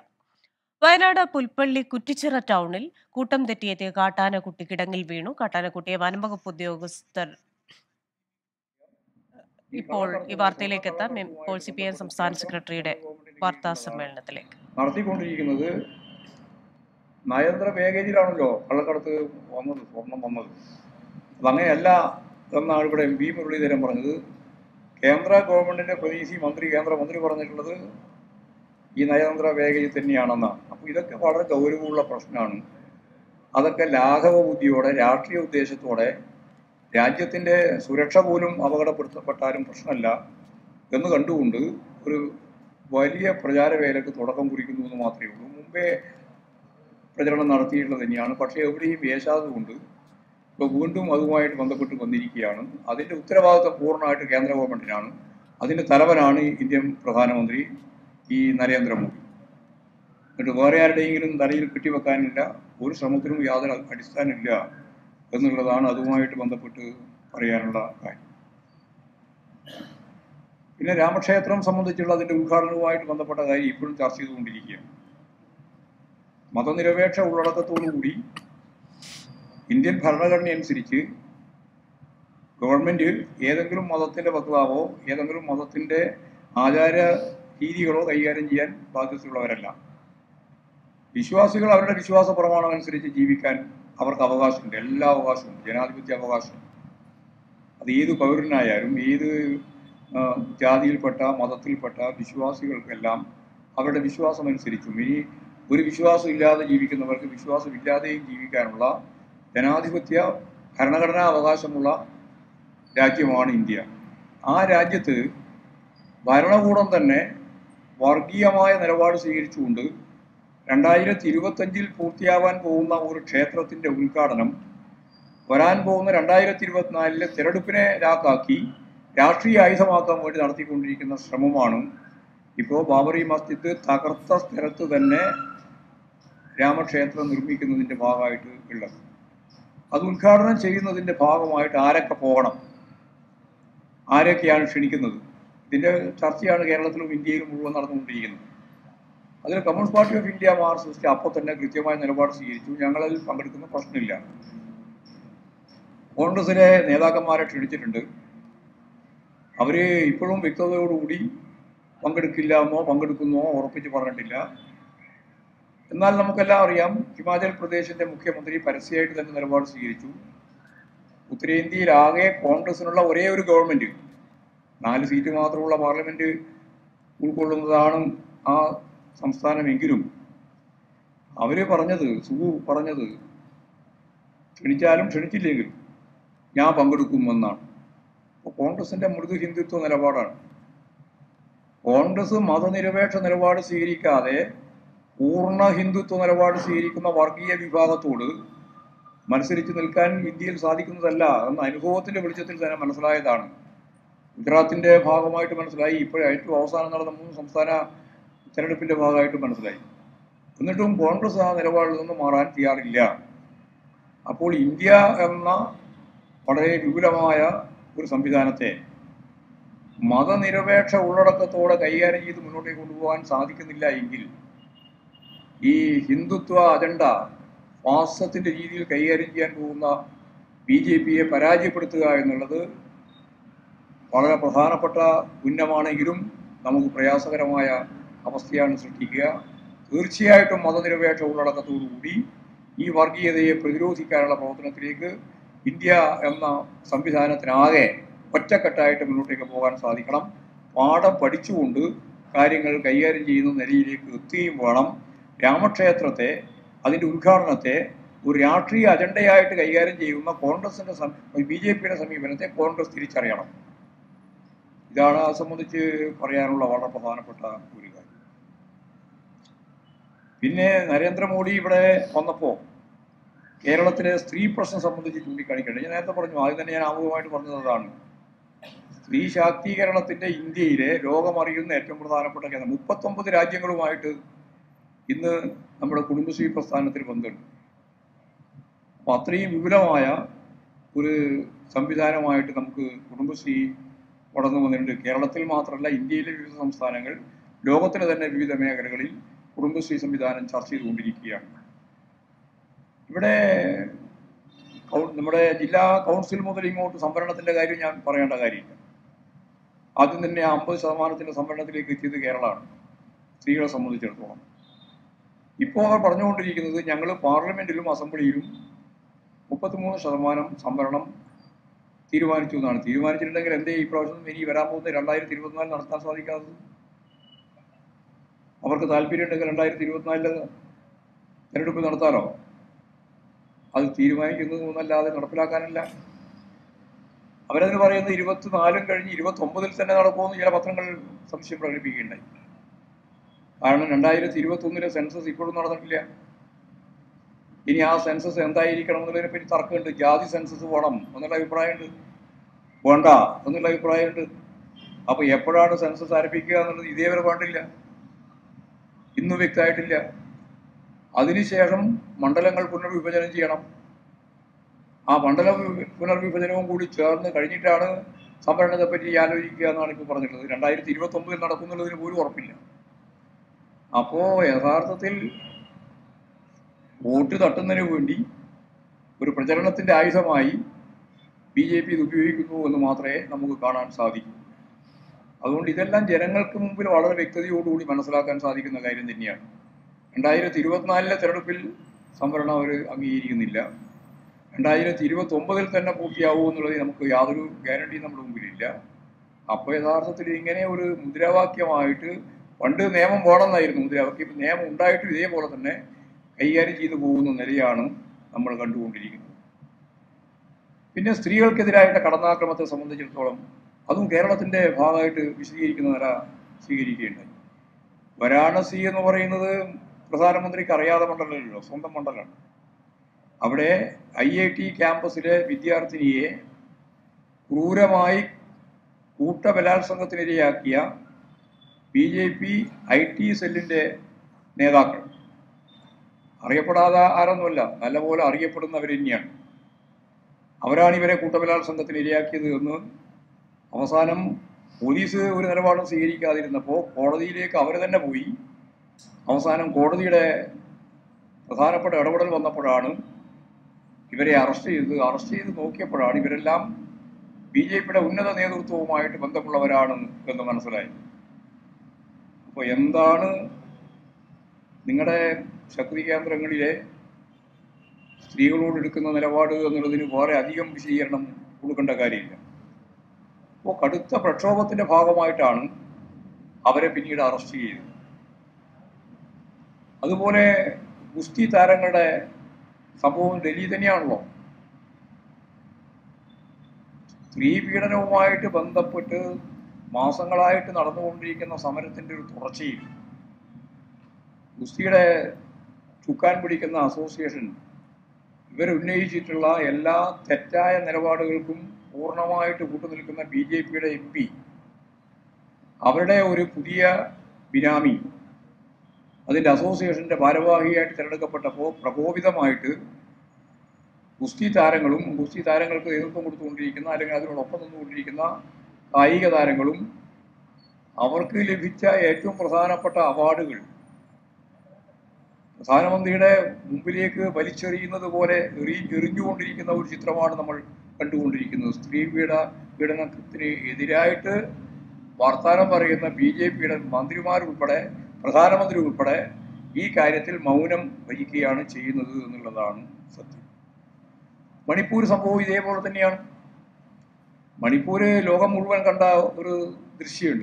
Speaker 1: വയനാട് പുൽപ്പള്ളി കുറ്റിച്ചിറ ടൗണിൽ കൂട്ടം തെറ്റിയെത്തിയ കാട്ടാനക്കുട്ടി കിടങ്ങിൽ വീണു കാട്ടാനക്കുട്ടിയെ വനംവകുപ്പ് ഉദ്യോഗസ്ഥർ ഇപ്പോൾ ഈ വാർത്തയിലേക്ക് എത്താം ഇപ്പോൾ സി പി എം സംസ്ഥാന സെക്രട്ടറിയുടെ വാർത്താ സമ്മേളനത്തിലേക്ക്
Speaker 7: നടത്തിക്കൊണ്ടിരിക്കുന്നത് നയതന്ത്ര പാക്കേജിലാണല്ലോ കള്ളക്കടത്ത് വന്നത് സ്വർണം വന്നത് അതങ്ങനെയല്ല എന്നാണ് ഇവിടെ എം പി മുരളീധരൻ പറഞ്ഞത് കേന്ദ്ര ഗവൺമെന്റിന്റെ പ്രതീക്ഷി മന്ത്രി കേന്ദ്ര മന്ത്രി പറഞ്ഞിട്ടുള്ളത് ഈ നയതന്ത്ര പാക്കേജ് തന്നെയാണെന്നാണ് അപ്പോൾ ഇതൊക്കെ വളരെ ഗൗരവമുള്ള പ്രശ്നമാണ് അതൊക്കെ ലാഘവ ബുദ്ധിയോടെ രാഷ്ട്രീയ ഉദ്ദേശത്തോടെ രാജ്യത്തിന്റെ സുരക്ഷ പോലും അപകടപ്പെടുത്തപ്പെട്ടാലും പ്രശ്നമല്ല എന്ന് കണ്ടുകൊണ്ട് ഒരു വലിയ പ്രചാരവേലക്ക് തുടക്കം കുറിക്കുന്നു എന്ന് മാത്രമേ ഉള്ളൂ മുമ്പേ പ്രചരണം നടത്തിയിട്ടുള്ളത് തന്നെയാണ് പക്ഷേ എവിടെയും വേശാതുകൊണ്ട് ഇപ്പോൾ വീണ്ടും അതുമായിട്ട് ബന്ധപ്പെട്ട് വന്നിരിക്കുകയാണ് അതിന്റെ ഉത്തരവാദിത്വം പൂർണ്ണമായിട്ട് കേന്ദ്ര ഗവൺമെന്റിനാണ് അതിന്റെ തലവനാണ് ഇന്ത്യൻ പ്രധാനമന്ത്രി ഈ നരേന്ദ്രമോദി എന്നിട്ട് വേറെ ആരുടെയെങ്കിലും തലയിൽ കെട്ടിവെക്കാനില്ല ഒരു ശ്രമത്തിനും യാതൊരു അടിസ്ഥാനമില്ല എന്നുള്ളതാണ് അതുമായിട്ട് ബന്ധപ്പെട്ട് പറയാനുള്ള കാര്യം പിന്നെ രാമക്ഷേത്രം സംബന്ധിച്ചുള്ള അതിന്റെ ഉദ്ഘാടനവുമായിട്ട് ബന്ധപ്പെട്ട കാര്യം ഇപ്പോഴും ചർച്ച ചെയ്തുകൊണ്ടിരിക്കുകയാണ് മതനിരപേക്ഷ ഉള്ളടക്കത്തോടുകൂടി ഇന്ത്യൻ ഭരണഘടന അനുസരിച്ച് ഗവൺമെന്റ് ഏതെങ്കിലും മതത്തിന്റെ വക്താവോ ഏതെങ്കിലും മതത്തിന്റെ ആചാര രീതികളോ കൈകാര്യം ചെയ്യാൻ ബാധ്യതയുള്ളവരല്ല വിശ്വാസികൾ അവരുടെ വിശ്വാസ പ്രമാണം അനുസരിച്ച് ജീവിക്കാൻ അവർക്ക് അവകാശമുണ്ട് എല്ലാ അവകാശവും ജനാധിപത്യ അവകാശം അത് ഏത് പൗരനായാലും ഏത് ആ, ജാതിയിൽപ്പെട്ട മതത്തിൽപ്പെട്ട വിശ്വാസികൾക്കെല്ലാം അവരുടെ വിശ്വാസം അനുസരിച്ചും ഇനി ഒരു വിശ്വാസം ഇല്ലാതെ ജീവിക്കുന്നവർക്ക് വിശ്വാസമില്ലാതെയും ജീവിക്കാനുള്ള ജനാധിപത്യ ഭരണഘടനാ അവകാശമുള്ള രാജ്യമാണ് ഇന്ത്യ ആ രാജ്യത്ത് ഭരണകൂടം തന്നെ വർഗീയമായ നിലപാട് സ്വീകരിച്ചുകൊണ്ട് രണ്ടായിരത്തി ഇരുപത്തഞ്ചിൽ പൂർത്തിയാവാൻ പോകുന്ന ഒരു ക്ഷേത്രത്തിന്റെ ഉദ്ഘാടനം വരാൻ പോകുന്ന രണ്ടായിരത്തി ഇരുപത്തിനാലിലെ തിരഞ്ഞെടുപ്പിനെ ലാക്കാക്കി രാഷ്ട്രീയ ആയുധമാക്കാൻ വേണ്ടി നടത്തിക്കൊണ്ടിരിക്കുന്ന ശ്രമമാണ് ഇപ്പോൾ ബാബറി മസ്ജിദ് തകർത്ത സ്ഥലത്ത് തന്നെ രാമക്ഷേത്രം നിർമ്മിക്കുന്നതിന്റെ ഭാഗമായിട്ട് ഉള്ളത് അത് ഉദ്ഘാടനം ചെയ്യുന്നതിന്റെ ഭാഗമായിട്ട് ആരൊക്കെ പോകണം ആരൊക്കെയാണ് ക്ഷണിക്കുന്നത് ഇതിന്റെ ചർച്ചയാണ് കേരളത്തിലും ഇന്ത്യയിലും മുഴുവൻ നടന്നുകൊണ്ടിരിക്കുന്നത് അതിൽ communist party of India Marxist അപ്പോൾ തന്നെ കൃത്യമായ നിലപാട് സ്വീകരിച്ചു ഞങ്ങളതിൽ പങ്കെടുക്കുന്ന പ്രശ്നമില്ല കോൺഗ്രസിലെ നേതാക്കന്മാരെ ക്ഷണിച്ചിട്ടുണ്ട് അവര് ഇപ്പോഴും വ്യക്തതയോടുകൂടി പങ്കെടുക്കില്ല എന്നോ പങ്കെടുക്കുന്നോ ഉറപ്പിച്ച് പറഞ്ഞിട്ടില്ല എന്നാൽ നമുക്കെല്ലാം അറിയാം ഹിമാചൽ പ്രദേശിന്റെ മുഖ്യമന്ത്രി പരസ്യമായിട്ട് തന്നെ നിലപാട് സ്വീകരിച്ചു ഉത്തരേന്ത്യയിൽ ആകെ കോൺഗ്രസിനുള്ള ഒരേ ഒരു ഗവൺമെന്റ് നാല് സീറ്റ് മാത്രമുള്ള പാർലമെന്റ് ഉൾക്കൊള്ളുന്നതാണ് ആ സംസ്ഥാനമെങ്കിലും അവര് പറഞ്ഞത് സുഖു പറഞ്ഞത് ക്ഷണിച്ചാലും ക്ഷണിച്ചില്ലെങ്കിലും ഞാൻ പങ്കെടുക്കുമെന്നാണ് അപ്പോൾ കോൺഗ്രസിന്റെ മൃദു ഹിന്ദുത്വ നിലപാടാണ് കോൺഗ്രസ് മതനിരപേക്ഷ നിലപാട് സ്വീകരിക്കാതെ പൂർണ്ണ ഹിന്ദുത്വ നിലപാട് സ്വീകരിക്കുന്ന വർഗീയ വിഭാഗത്തോട് മത്സരിച്ച് നിൽക്കാൻ ഇന്ത്യയിൽ സാധിക്കുന്നതല്ല എന്ന അനുഭവത്തിന്റെ വെളിച്ചത്തിൽ തന്നെ മനസ്സിലായതാണ് ഗുജറാത്തിന്റെ ഭാഗമായിട്ട് മനസ്സിലായി ഇപ്പോൾ ഏറ്റവും അവസാനം നടന്ന മൂന്ന് സംസ്ഥാന തെരഞ്ഞെടുപ്പിന്റെ ഭാഗമായിട്ട് മനസ്സിലായി എന്നിട്ടും കോൺഗ്രസ് ആ നിലപാടിൽ നിന്ന് മാറാൻ തയ്യാറില്ല അപ്പോൾ ഇന്ത്യ എന്ന വളരെ വിപുലമായ ഒരു സംവിധാനത്തെ മതനിരപേക്ഷ ഉള്ളടക്കത്തോടെ കൈകാര്യം ചെയ്ത് മുന്നോട്ടേക്ക് കൊണ്ടുപോകാൻ സാധിക്കുന്നില്ല എങ്കിൽ ഈ ഹിന്ദുത്വ അജണ്ട ഫാസത്തിന്റെ രീതിയിൽ കൈകാര്യം ചെയ്യാൻ പോകുന്ന ബി ജെ പിയെ പരാജയപ്പെടുത്തുക എന്നുള്ളത് വളരെ പ്രധാനപ്പെട്ട ഉന്നമാണെങ്കിലും നമുക്ക് പ്രയാസകരമായ അവസ്ഥയാണ് സൃഷ്ടിക്കുക തീർച്ചയായിട്ടും മതനിരപേക്ഷ ഉള്ളടക്കത്തോടുകൂടി ഈ വർഗീയതയെ പ്രതിരോധിക്കാനുള്ള പ്രവർത്തനത്തിലേക്ക് ഇന്ത്യ എന്ന സംവിധാനത്തിനാകെ ഒറ്റക്കെട്ടായിട്ട് മുന്നോട്ടേക്ക് പോകാൻ സാധിക്കണം പാഠം പഠിച്ചുകൊണ്ട് കാര്യങ്ങൾ കൈകാര്യം ചെയ്യുന്ന നിലയിലേക്ക് എത്തുകയും വേണം രാമക്ഷേത്രത്തെ അതിന്റെ ഉദ്ഘാടനത്തെ ഒരു രാഷ്ട്രീയ അജണ്ടയായിട്ട് കൈകാര്യം ചെയ്യുന്ന കോൺഗ്രസിന്റെ ബി ജെ പിയുടെ സമീപനത്തെ കോൺഗ്രസ് തിരിച്ചറിയണം ഇതാണ് അത് സംബന്ധിച്ച് പറയാനുള്ള വളരെ പ്രധാനപ്പെട്ട ഒരു കാര്യം പിന്നെ നരേന്ദ്രമോദി ഇവിടെ വന്നപ്പോൾ കേരളത്തിലെ സ്ത്രീ പ്രശ്നം സംബന്ധിച്ച് ചൂണ്ടിക്കാണിക്കേണ്ടത് ഞാൻ നേരത്തെ പറഞ്ഞു ആദ്യം തന്നെ ഞാൻ ആമുഖമായിട്ട് പറഞ്ഞത് അതാണ് സ്ത്രീ ശാക്തീകരണത്തിന്റെ ഇന്ത്യയിലെ ലോകമറിയുന്ന ഏറ്റവും പ്രധാനപ്പെട്ട കേന്ദ്രം മുപ്പത്തൊമ്പത് രാജ്യങ്ങളുമായിട്ട് ഇന്ന് നമ്മുടെ കുടുംബശ്രീ പ്രസ്ഥാനത്തിൽ ബന്ധമുണ്ട് അപ്പൊ അത്രയും വിപുലമായ ഒരു സംവിധാനമായിട്ട് നമുക്ക് കുടുംബശ്രീ വളർന്നു വന്നിട്ടുണ്ട് കേരളത്തിൽ മാത്രമല്ല ഇന്ത്യയിലെ വിവിധ സംസ്ഥാനങ്ങൾ ലോകത്തിലെ തന്നെ വിവിധ മേഖലകളിൽ കുടുംബശ്രീ സംവിധാനം ചർച്ച ചെയ്തുകൊണ്ടിരിക്കുകയാണ് ഇവിടെ കൗ- നമ്മുടെ ജില്ലാ കൗൺസിൽ മുതൽ ഇങ്ങോട്ട് സംവരണത്തിന്റെ കാര്യം ഞാൻ പറയേണ്ട കാര്യമില്ല ആദ്യം തന്നെ അമ്പത് ശതമാനത്തിന്റെ സംവരണത്തിലേക്ക് എത്തിയത് കേരളമാണ് സ്ത്രീകളെ സംബന്ധിച്ചിടത്തോളം ഇപ്പോൾ അവർ പറഞ്ഞുകൊണ്ടിരിക്കുന്നത് ഞങ്ങൾ പാർലമെന്റിലും അസംബ്ലിയിലും മുപ്പത്തിമൂന്ന് ശതമാനം സംവരണം തീരുമാനിച്ചു എന്നാണ് തീരുമാനിച്ചിട്ടുണ്ടെങ്കിൽ എന്തേ ഈ പ്രാവശ്യം ഇനി വരാൻ പോകുന്ന രണ്ടായിരത്തി ഇരുപത്തിനാല് നടത്താൻ സാധിക്കാത്തത് അവർക്ക് താല്പര്യം ഉണ്ടെങ്കിൽ രണ്ടായിരത്തി ഇരുപത്തിനാലില് തെരഞ്ഞെടുപ്പ് നടത്താനോ അത് തീരുമാനിക്കുന്നത് എന്നല്ലാതെ നടപ്പിലാക്കാനല്ല അവരതിന് പറയുന്നത് ഇരുപത്തിനാലും കഴിഞ്ഞ് ഇരുപത്തി ഒമ്പതിൽ തന്നെ നടക്കുമെന്ന് ചില പത്രങ്ങൾ സംശയം പ്രകടിപ്പിക്കുകയുണ്ടായി കാരണം രണ്ടായിരത്തി ഇരുപത്തി ഒന്നിലെ സെൻസസ് ഇപ്പോഴും നടന്നിട്ടില്ല ഇനി ആ സെൻസസ് എന്തായിരിക്കണം എന്നുള്ളതിനെ പറ്റി തർക്കമുണ്ട് ജാതി സെൻസസ് വേണം എന്നുള്ള അഭിപ്രായമുണ്ട് വേണ്ട എന്നുള്ള അഭിപ്രായമുണ്ട് അപ്പൊ എപ്പോഴാണ് സെൻസസ് ആരംഭിക്കുക എന്നുള്ളത് ഇതേവരെ വേണ്ടില്ല ഇന്നും വ്യക്തമായിട്ടില്ല അതിനുശേഷം മണ്ഡലങ്ങൾ പുനർവിഭജനം ചെയ്യണം ആ മണ്ഡല വി- പുനർവിഭജനവും കൂടി ചേർന്ന് കഴിഞ്ഞിട്ടാണ് സംവരണത്തെ പറ്റി ആലോചിക്കുക എന്നാണ് ഇപ്പോൾ പറഞ്ഞിട്ടുള്ളത് രണ്ടായിരത്തി ഇരുപത്തി ഒമ്പതിൽ നടക്കുന്നുള്ളതിന് പോലും ഉറപ്പില്ല അപ്പോ യഥാർത്ഥത്തിൽ വോട്ട് തട്ടുന്നതിന് വേണ്ടി ഒരു പ്രചരണത്തിന്റെ ആയുധമായി ബി ജെ പി ഇത് ഉപയോഗിക്കുന്നു എന്ന് മാത്രമേ നമുക്ക് കാണാൻ സാധിക്കൂ അതുകൊണ്ട് ഇതെല്ലാം ജനങ്ങൾക്ക് മുമ്പിൽ വളരെ വ്യക്തതയോടുകൂടി മനസ്സിലാക്കാൻ സാധിക്കുന്ന കാര്യം തന്നെയാണ് രണ്ടായിരത്തി ഇരുപത്തിനാലിലെ തെരഞ്ഞെടുപ്പിൽ സംവരണം അവർ അംഗീകരിക്കുന്നില്ല രണ്ടായിരത്തി ഇരുപത്തി ഒമ്പതിൽ തന്നെ പൂർത്തിയാവൂ എന്നുള്ളത് നമുക്ക് യാതൊരു ഗ്യാരണ്ടിയും നമ്മുടെ മുമ്പിലില്ല അപ്പോൾ യഥാർത്ഥത്തിൽ ഇങ്ങനെ ഒരു മുദ്രാവാക്യമായിട്ട് പണ്ട് നിയമം വേണമെന്നായിരുന്നു മുദ്രാവാക്യം ഇപ്പം നിയമം ഉണ്ടായിട്ടും ഇതേപോലെ തന്നെ കൈകാര്യം ചെയ്തു പോകുന്ന നിലയാണ് നമ്മൾ കണ്ടുകൊണ്ടിരിക്കുന്നത് പിന്നെ സ്ത്രീകൾക്കെതിരായിട്ട് കടന്നാക്രമത്തെ സംബന്ധിച്ചിടത്തോളം അതും കേരളത്തിന്റെ ഭാഗമായിട്ട് വിശദീകരിക്കുന്ന നില സ്വീകരിക്കുകയുണ്ടായി വാരാണസി എന്ന് പറയുന്നത് പ്രധാനമന്ത്രിക്ക് അറിയാതെ മണ്ഡലമല്ലല്ലോ സ്വന്തം മണ്ഡലമാണ് അവിടെ ഐ ഐ ടി ക്യാമ്പസിലെ വിദ്യാർത്ഥിനിയെ ക്രൂരമായി കൂട്ടബലാത്സംഗത്തിനിരയാക്കിയ B J P I T സെല്ലിന്റെ നേതാക്കൾ അറിയപ്പെടാതെ ആരൊന്നുമല്ല നല്ലപോലെ അറിയപ്പെടുന്നവർ തന്നെയാണ് അവരാണ് ഇവരെ കൂട്ടബലാത്സംഗത്തിന് ഇരയാക്കിയത് എന്ന് അവസാനം പോലീസ് ഒരു നിലപാടും സ്വീകരിക്കാതിരുന്നപ്പോൾ കോടതിയിലേക്ക് അവർ തന്നെ പോയി അവസാനം കോടതിയുടെ പ്രധാനപ്പെട്ട ഇടപെടൽ വന്നപ്പോഴാണ് ഇവരെ അറസ്റ്റ് ചെയ്ത് അറസ്റ്റ് ചെയ്ത് നോക്കിയപ്പോഴാണ് ഇവരെല്ലാം ബി ജെ പിയുടെ ഉന്നത നേതൃത്വവുമായിട്ട് ബന്ധമുള്ളവരാണ് എന്ന് മനസ്സിലായി അപ്പോൾ എന്താണ് നിങ്ങളുടെ ശക്തി കേന്ദ്രങ്ങളിലെ സ്ത്രീകളോട് എടുക്കുന്ന നിലപാട് എന്നുള്ളതിന് വേറെ അധികം വിശദീകരണം കൊടുക്കേണ്ട കാര്യമില്ല അപ്പോൾ കടുത്ത പ്രക്ഷോഭത്തിന്റെ ഭാഗമായിട്ടാണ് അവരെ പിന്നീട് അറസ്റ്റ് ചെയ്തത് അതുപോലെ ഗുസ്തി താരങ്ങളുടെ സംഭവം ഡൽഹി തന്നെയാണല്ലോ സ്ത്രീ പീഡനവുമായിട്ട് ബന്ധപ്പെട്ട് മാസങ്ങളായിട്ട് നടന്നുകൊണ്ടിരിക്കുന്ന സമരത്തിന്റെ ഒരു തുടർച്ചയിൽ ഗുസ്തിയുടെ ചുക്കാൻ പിടിക്കുന്ന അസോസിയേഷൻ ഇവരുന്നയിച്ചിട്ടുള്ള എല്ലാ തെറ്റായ നിലപാടുകൾക്കും പൂർണ്ണമായിട്ട് കൂട്ടുനിൽക്കുന്ന ബി ജെ പിയുടെ എം പി അവരുടെ ഒരു പുതിയ ബിനാമി അതിൻ്റെ അസോസിയേഷന്റെ ഭാരവാഹിയായിട്ട് തിരഞ്ഞെടുക്കപ്പെട്ടപ്പോൾ പ്രകോപിതമായിട്ട് ഗുസ്തി താരങ്ങളും ഗുസ്തി താരങ്ങൾക്ക് നേതൃത്വം കൊടുത്തുകൊണ്ടിരിക്കുന്ന അല്ലെങ്കിൽ അതിനോടൊപ്പം നിന്നുകൊണ്ടിരിക്കുന്ന കായിക താരങ്ങളും അവർക്ക് ലഭിച്ച ഏറ്റവും പ്രധാനപ്പെട്ട അവാർഡുകൾ പ്രധാനമന്ത്രിയുടെ മുമ്പിലേക്ക് വലിച്ചെറിയുന്നത് പോലെ എറി എറിഞ്ഞുകൊണ്ടിരിക്കുന്ന ഒരു ചിത്രമാണ് നമ്മൾ കണ്ടുകൊണ്ടിരിക്കുന്നത് സ്ത്രീ പീഡ പീഡനത്തിന് എതിരായിട്ട് വാർത്താനം പറയുന്ന ബി ജെ പിയുടെ മന്ത്രിമാരുൾപ്പെടെ പ്രധാനമന്ത്രി ഉൾപ്പെടെ ഈ കാര്യത്തിൽ മൗനം വഹിക്കുകയാണ് ചെയ്യുന്നത് എന്നുള്ളതാണ് സത്യം മണിപ്പൂർ സംഭവം ഇതേപോലെ തന്നെയാണ് മണിപ്പൂര് ലോകം മുഴുവൻ കണ്ട ഒരു ദൃശ്യമുണ്ട്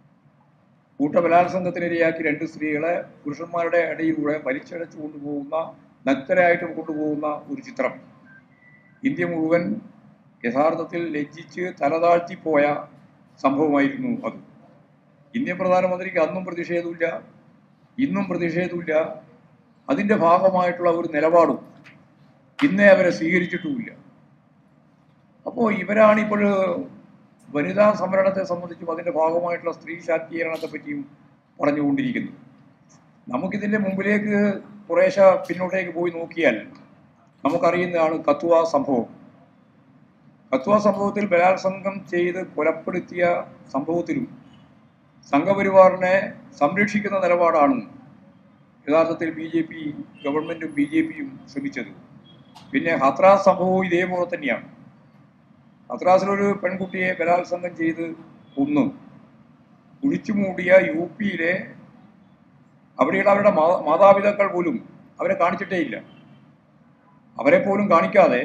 Speaker 7: കൂട്ടബലാത്സംഗത്തിനിരയാക്കി രണ്ട് സ്ത്രീകളെ പുരുഷന്മാരുടെ ഇടയിലൂടെ വലിച്ചടച്ചു കൊണ്ടുപോകുന്ന നഗ്നരായിട്ട് കൊണ്ടുപോകുന്ന ഒരു ചിത്രം ഇന്ത്യ മുഴുവൻ യഥാർത്ഥത്തിൽ ലജ്ജിച്ച് തലതാഴ്ത്തി പോയ സംഭവമായിരുന്നു അത് ഇന്ത്യൻ പ്രധാനമന്ത്രിക്ക് അന്നും പ്രതിഷേധമില്ല ഇന്നും പ്രതിഷേധമില്ല അതിന്റെ ഭാഗമായിട്ടുള്ള ഒരു നിലപാടും ഇന്നേ അവരെ സ്വീകരിച്ചിട്ടുമില്ല അപ്പോൾ ഇവരാണ് ഇപ്പോൾ വനിതാ സംവരണത്തെ സംബന്ധിച്ചും അതിന്റെ ഭാഗമായിട്ടുള്ള സ്ത്രീ ശാക്തീകരണത്തെ പറ്റിയും പറഞ്ഞുകൊണ്ടിരിക്കുന്നത് നമുക്കിതിന്റെ മുമ്പിലേക്ക് കുറേശ്ശെ പിന്നോട്ടേക്ക് പോയി നോക്കിയാൽ നമുക്കറിയുന്നതാണ് കത്തുവ സംഭവം കത്തുവ സംഭവത്തിൽ ബലാത്സംഗം ചെയ്ത് കൊലപ്പെടുത്തിയ സംഭവത്തിലും സംഘപരിവാറിനെ സംരക്ഷിക്കുന്ന നിലപാടാണ് യഥാർത്ഥത്തിൽ ബി ജെ പി ഗവൺമെന്റും ബി ജെ പിയും ശ്രമിച്ചത് പിന്നെ ഹത്രാസ് സംഭവവും ഇതേപോലെ തന്നെയാണ് ഹത്രാസിലൊരു പെൺകുട്ടിയെ ബലാത്സംഗം ചെയ്ത് കൊന്നു കുഴിച്ചു മൂടിയ യു പിയിലെ അവിടെയുള്ള അവരുടെ മാ- മാതാപിതാക്കൾ പോലും അവരെ കാണിച്ചിട്ടേ ഇല്ല അവരെ പോലും കാണിക്കാതെ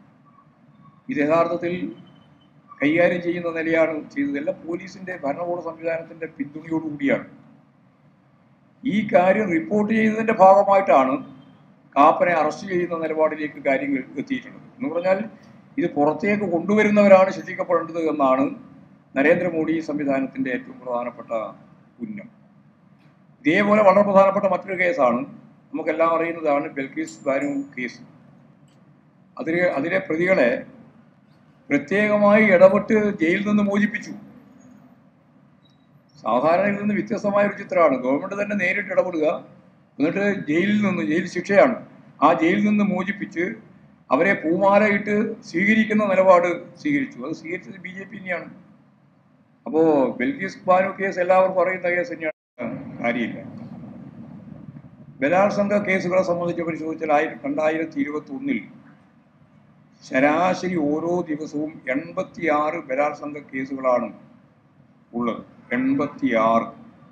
Speaker 7: ഇത് യഥാർത്ഥത്തിൽ കൈകാര്യം ചെയ്യുന്ന നിലയാണ് ചെയ്തത് എല്ലാം പോലീസിന്റെ ഭരണകൂട സംവിധാനത്തിന്റെ പിന്തുണയോടുകൂടിയാണ് ഈ കാര്യം റിപ്പോർട്ട് ചെയ്തതിന്റെ ഭാഗമായിട്ടാണ് കാപ്പനെ അറസ്റ്റ് ചെയ്യുന്ന നിലപാടിലേക്ക് കാര്യങ്ങൾ എത്തിയിട്ടുള്ളത് എന്ന് പറഞ്ഞാൽ ഇത് പുറത്തേക്ക് കൊണ്ടുവരുന്നവരാണ് ശിക്ഷിക്കപ്പെടേണ്ടത് എന്നാണ് നരേന്ദ്രമോദി സംവിധാനത്തിന്റെ ഏറ്റവും പ്രധാനപ്പെട്ട ഉന്നം ഇതേപോലെ വളരെ പ്രധാനപ്പെട്ട മറ്റൊരു കേസാണ് നമുക്കെല്ലാം അറിയുന്നതാണ് ബൽക്കീസ് ബാനു കേസ് അതിൽ അതിലെ പ്രതികളെ പ്രത്യേകമായി ഇടപെട്ട് ജയിലിൽ നിന്ന് മോചിപ്പിച്ചു സാധാരണയിൽ നിന്ന് വ്യത്യസ്തമായ ഒരു ചിത്രമാണ് ഗവൺമെന്റ് തന്നെ നേരിട്ട് ഇടപെടുക എന്നിട്ട് ജയിലിൽ നിന്ന് ജയിൽ ശിക്ഷയാണ് ആ ജയിലിൽ നിന്ന് മോചിപ്പിച്ച് അവരെ പൂമാലയിട്ട് സ്വീകരിക്കുന്ന നിലപാട് സ്വീകരിച്ചു അത് സ്വീകരിച്ചത് ബി ജെ പി തന്നെയാണ് അപ്പോ ബൽക്കീസ് ബാനു കേസ് എല്ലാവർക്കും അറിയുന്ന കേസ് തന്നെയാണ് കാര്യമില്ല ബലാത്സംഗ കേസുകളെ സംബന്ധിച്ച് പരിശോധിച്ചാൽ ആയിരം രണ്ടായിരത്തി ഇരുപത്തി ഒന്നിൽ ശരാശരി ഓരോ ദിവസവും എൺപത്തിയാറ് ബലാത്സംഗ കേസുകളാണ് ഉള്ളത് എൺപത്തിയാറ്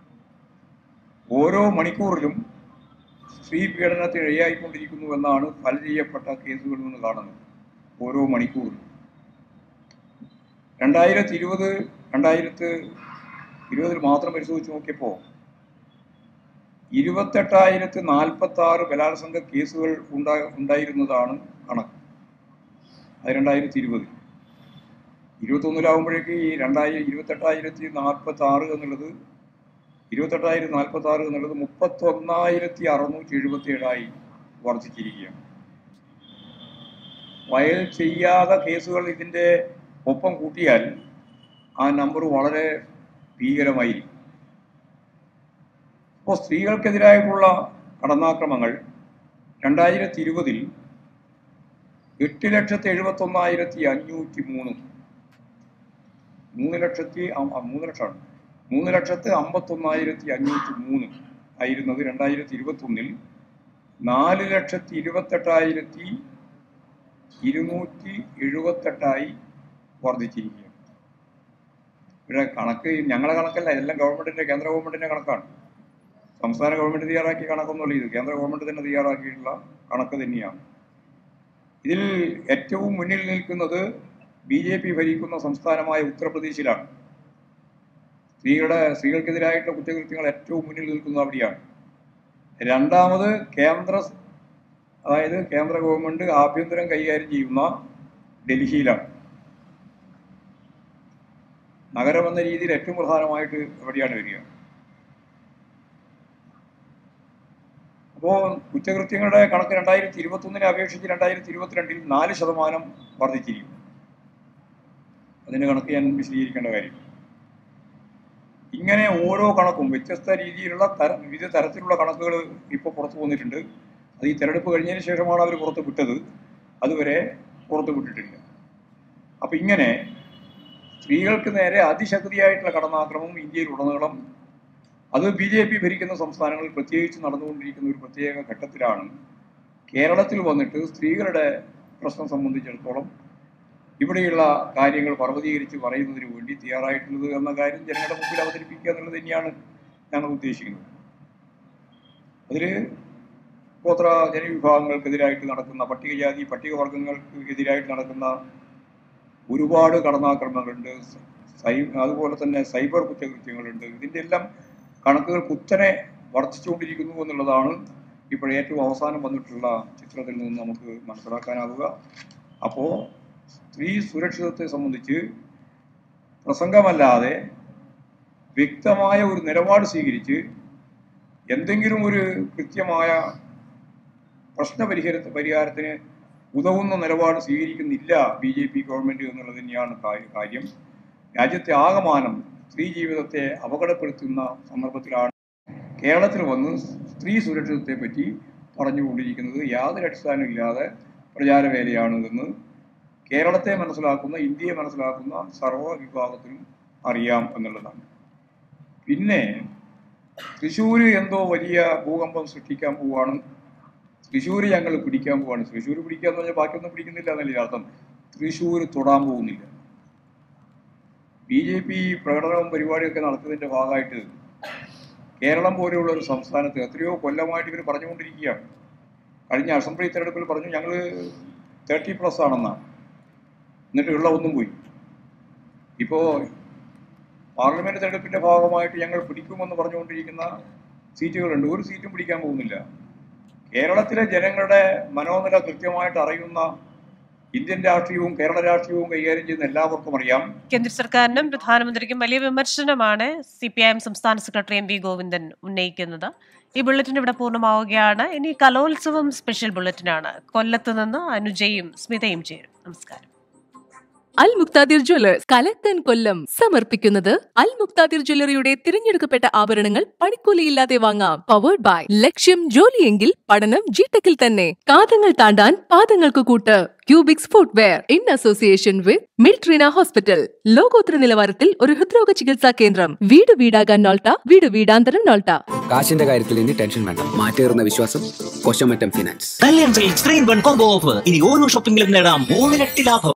Speaker 7: ഓരോ മണിക്കൂറിലും സ്ത്രീ പീഡനത്തിന് ഇരയായിക്കൊണ്ടിരിക്കുന്നു എന്നാണ് ഫല ചെയ്യപ്പെട്ട കേസുകളിൽ നിന്ന് കാണുന്നത് ഓരോ മണിക്കൂറിലും രണ്ടായിരത്തി ഇരുപത് രണ്ടായിരത്തി ഇരുപതിൽ മാത്രം പരിശോധിച്ച് നോക്കിയപ്പോൾ ഇരുപത്തെട്ടായിരത്തി നാൽപ്പത്തി ആറ് ബലാത്സംഗ കേസുകൾ ഉണ്ടാ ഉണ്ടായിരുന്നതാണ് കണക്ക് അത് രണ്ടായിരത്തി ഇരുപത് ഇരുപത്തൊന്നിലാവുമ്പോഴേക്ക് ഈ രണ്ടായിരം ഇരുപത്തെട്ടായിരത്തി നാൽപ്പത്തി ആറ് എന്നുള്ളത് ഇരുപത്തെട്ടായിരത്തി നാൽപ്പത്തി ആറ് എന്നുള്ളത് മുപ്പത്തൊന്നായിരത്തി അറുന്നൂറ്റി എഴുപത്തി ഏഴായി വർദ്ധിച്ചിരിക്കുകയാണ് വയൽ ചെയ്യാതെ കേസുകൾ ഇതിൻ്റെ ഒപ്പം കൂട്ടിയാൽ ആ നമ്പർ വളരെ ഭീകരമായിരിക്കും അപ്പോൾ സ്ത്രീകൾക്കെതിരായിട്ടുള്ള കടന്നാക്രമങ്ങൾ രണ്ടായിരത്തി ഇരുപതിൽ എട്ട് ലക്ഷത്തി എഴുപത്തി ഒന്നായിരത്തി അഞ്ഞൂറ്റി മൂന്ന് മൂന്ന് ലക്ഷത്തി അം- അ- മൂന്ന് ലക്ഷമാണ് മൂന്ന് ലക്ഷത്തി അമ്പത്തി ഒന്നായിരത്തി അഞ്ഞൂറ്റി മൂന്ന് ആയിരുന്നത് രണ്ടായിരത്തി ഇരുപത്തി ഒന്നിൽ നാല് ലക്ഷത്തി ഇരുപത്തെട്ടായിരത്തി ഇരുന്നൂറ്റി എഴുപത്തെട്ടായി വർദ്ധിച്ചിരിക്കുകയാണ് ഇവിടെ കണക്ക് ഞങ്ങളെ കണക്കല്ല എല്ലാം ഗവൺമെന്റിന്റെ കേന്ദ്ര ഗവൺമെന്റിന്റെ കണക്കാണ് സംസ്ഥാന ഗവൺമെന്റ് തയ്യാറാക്കിയ കണക്കൊന്നുമല്ല ഇത് കേന്ദ്ര ഗവൺമെന്റ് തന്നെ തയ്യാറാക്കിയിട്ടുള്ള കണക്ക് തന്നെയാണ് ഇതിൽ ഏറ്റവും മുന്നിൽ നിൽക്കുന്നത് ബി ജെ പി ഭരിക്കുന്ന സംസ്ഥാനമായ ഉത്തർപ്രദേശിലാണ് സ്ത്രീകളുടെ സ്ത്രീകൾക്കെതിരായിട്ടുള്ള കുറ്റകൃത്യങ്ങൾ ഏറ്റവും മുന്നിൽ നിൽക്കുന്നത് അവിടെയാണ് രണ്ടാമത് കേന്ദ്ര അതായത് കേന്ദ്ര ഗവൺമെന്റ് ആഭ്യന്തരം കൈകാര്യം ചെയ്യുന്ന ഡൽഹിയിലാണ് നഗരം എന്ന രീതിയിൽ ഏറ്റവും പ്രധാനമായിട്ട് എവിടെയാണ് വരിക അപ്പോൾ കുറ്റകൃത്യങ്ങളുടെ കണക്ക് രണ്ടായിരത്തി ഇരുപത്തി ഒന്നിനെ അപേക്ഷിച്ച് രണ്ടായിരത്തി ഇരുപത്തിരണ്ടിൽ നാല് ശതമാനം വർദ്ധിച്ചിരിക്കും അതിന്റെ കണക്ക് ഞാൻ വിശദീകരിക്കേണ്ട കാര്യം ഇങ്ങനെ ഓരോ കണക്കും വ്യത്യസ്ത രീതിയിലുള്ള തര വിവിധ തരത്തിലുള്ള കണക്കുകൾ ഇപ്പോൾ പുറത്തു വന്നിട്ടുണ്ട് അത് ഈ തെരഞ്ഞെടുപ്പ് കഴിഞ്ഞതിന് ശേഷമാണ് അവർ പുറത്ത് വിട്ടത് അതുവരെ പുറത്ത് വിട്ടിട്ടില്ല അപ്പൊ ഇങ്ങനെ സ്ത്രീകൾക്ക് നേരെ അതിശക്തിയായിട്ടുള്ള കടന്നാക്രമം ഇന്ത്യയിലുടനീളം അത് ബി ജെ പി ഭരിക്കുന്ന സംസ്ഥാനങ്ങളിൽ പ്രത്യേകിച്ച് നടന്നുകൊണ്ടിരിക്കുന്ന ഒരു പ്രത്യേക ഘട്ടത്തിലാണ് കേരളത്തിൽ വന്നിട്ട് സ്ത്രീകളുടെ പ്രശ്നം സംബന്ധിച്ചിടത്തോളം ഇവിടെയുള്ള കാര്യങ്ങൾ പർവ്വതീകരിച്ച് പറയുന്നതിന് വേണ്ടി തയ്യാറായിട്ടുള്ളത് എന്ന കാര്യം ജനങ്ങളുടെ മുമ്പിൽ അവതരിപ്പിക്കുക എന്നുള്ളത് തന്നെയാണ് ഞങ്ങൾ ഉദ്ദേശിക്കുന്നത് അതിൽ ഗോത്ര ജനവിഭാഗങ്ങൾക്കെതിരായിട്ട് നടക്കുന്ന പട്ടികജാതി പട്ടികവർഗങ്ങൾക്ക് എതിരായിട്ട് നടക്കുന്ന ഒരുപാട് കടന്നാക്രമണങ്ങളുണ്ട് സൈ അതുപോലെ തന്നെ സൈബർ കുറ്റകൃത്യങ്ങളുണ്ട് ഇതിൻ്റെ എല്ലാം കണക്കുകൾ കുത്തനെ വർദ്ധിച്ചുകൊണ്ടിരിക്കുന്നു എന്നുള്ളതാണ് ഇപ്പോൾ ഏറ്റവും അവസാനം വന്നിട്ടുള്ള ചിത്രത്തിൽ നിന്ന് നമുക്ക് മനസ്സിലാക്കാനാവുക അപ്പോൾ സ്ത്രീ സുരക്ഷിതത്വത്തെ സംബന്ധിച്ച് പ്രസംഗമല്ലാതെ വ്യക്തമായ ഒരു നിലപാട് സ്വീകരിച്ച് എന്തെങ്കിലും ഒരു കൃത്യമായ പ്രശ്ന പരിഹര പരിഹാരത്തിന് ഉതകുന്ന നിലപാട് സ്വീകരിക്കുന്നില്ല ബി ജെ പി ഗവൺമെന്റ് എന്നുള്ളത് തന്നെയാണ് കാ- കാര്യം രാജ്യത്തെ ആകമാനം സ്ത്രീ ജീവിതത്തെ അപകടപ്പെടുത്തുന്ന സന്ദർഭത്തിലാണ് കേരളത്തിൽ വന്ന് സ്ത്രീ സുരക്ഷിതത്തെ പറ്റി പറഞ്ഞുകൊണ്ടിരിക്കുന്നത് യാതൊരു അടിസ്ഥാനമില്ലാതെ പ്രചാരവേലയാണ് എന്ന് കേരളത്തെ മനസ്സിലാക്കുന്ന ഇന്ത്യയെ മനസ്സിലാക്കുന്ന സർവ്വ വിഭാഗത്തിനും അറിയാം എന്നുള്ളതാണ് പിന്നെ തൃശ്ശൂര് എന്തോ വലിയ ഭൂകമ്പം സൃഷ്ടിക്കാൻ പോവാണ് തൃശ്ശൂര് ഞങ്ങൾ പിടിക്കാൻ പോവാണ് തൃശ്ശൂർ പിടിക്കുക എന്ന് പറഞ്ഞാൽ ബാക്കിയൊന്നും പിടിക്കുന്നില്ല എന്നല്ല ഇതിന്റെ അർത്ഥം തൃശ്ശൂർ തൊടാൻ പോകുന്നില്ല ബി ജെ പി പ്രകടനവും പരിപാടിയൊക്കെ നടത്തുന്നതിന്റെ ഭാഗമായിട്ട് കേരളം പോലെയുള്ള ഒരു സംസ്ഥാനത്ത് എത്രയോ കൊല്ലമായിട്ട് ഇവർ പറഞ്ഞുകൊണ്ടിരിക്കുകയാണ് കഴിഞ്ഞ അസംബ്ലി തെരഞ്ഞെടുപ്പിൽ പറഞ്ഞു ഞങ്ങൾ തേർട്ടി പ്ലസ് ആണെന്നാണ് എന്നിട്ട് ഉള്ള ഒന്നും പോയി ഇപ്പോൾ പാർലമെന്റ് തെരഞ്ഞെടുപ്പിന്റെ ഭാഗമായിട്ട് ഞങ്ങൾ പിടിക്കുമെന്ന് പറഞ്ഞുകൊണ്ടിരിക്കുന്ന സീറ്റുകളുണ്ട് ഒരു സീറ്റും പിടിക്കാൻ പോകുന്നില്ല കേരളത്തിലെ ജനങ്ങളുടെ മനോനില കൃത്യമായിട്ട് അറിയുന്ന ഇന്ത്യൻ രാഷ്ട്രീയവും കേരള രാഷ്ട്രീയവും കൈകാര്യം ചെയ്യുന്ന എല്ലാവർക്കും അറിയാം
Speaker 1: കേന്ദ്ര സർക്കാരിനും പ്രധാനമന്ത്രിക്കും വലിയ വിമർശനമാണ് സി പി ഐ എം സംസ്ഥാന സെക്രട്ടറി എം വി ഗോവിന്ദൻ ഉന്നയിക്കുന്നത് ഈ ബുള്ളറ്റിൻ ഇവിടെ പൂർണ്ണമാവുകയാണ് ഇനി കലോത്സവം സ്പെഷ്യൽ ബുള്ളറ്റിനാണ് കൊല്ലത്ത് നിന്ന് അനുജയും സ്മിതയും ചേരും നമസ്കാരം
Speaker 8: അൽ മുക്താദിർ ജ്വല്ലേഴ്സ് കലത്തൻ കൊല്ലം സമർപ്പിക്കുന്നത് അൽ മുക്താദിർ ജ്വല്ലറിയുടെ തിരഞ്ഞെടുക്കപ്പെട്ട ആഭരണങ്ങൾ പണിക്കൂലിയില്ലാതെ വാങ്ങാം പവേർഡ് ബൈ ലക്ഷ്യം ജോലിയെങ്കിൽ പഠനം ജിടെക്കിൽ തന്നെ കാതങ്ങൾ താണ്ടാൻ പാദങ്ങൾക്ക് കൂട്ട് Cubix footwear in association with മിൽട്രീന ഹോസ്പിറ്റൽ ലോകോത്തര നിലവാരത്തിൽ ഒരു ഹൃദ്രോഗ ചികിത്സാ കേന്ദ്രം വീട് വീടാകാൻ നോൾട്ട വീട് വീടാന്തരം നോൾട്ട
Speaker 9: കാശിന്റെ കാര്യത്തിൽ ഇനി ടെൻഷൻ വേണ്ട മാറ്റേറുന്ന വിശ്വാസം Koshamattom finance
Speaker 10: Kalyan three in one combo offer ഇനി ഓരോ ഷോപ്പിംഗിലും നേടാം മൂന്നിരട്ടി ലാഭം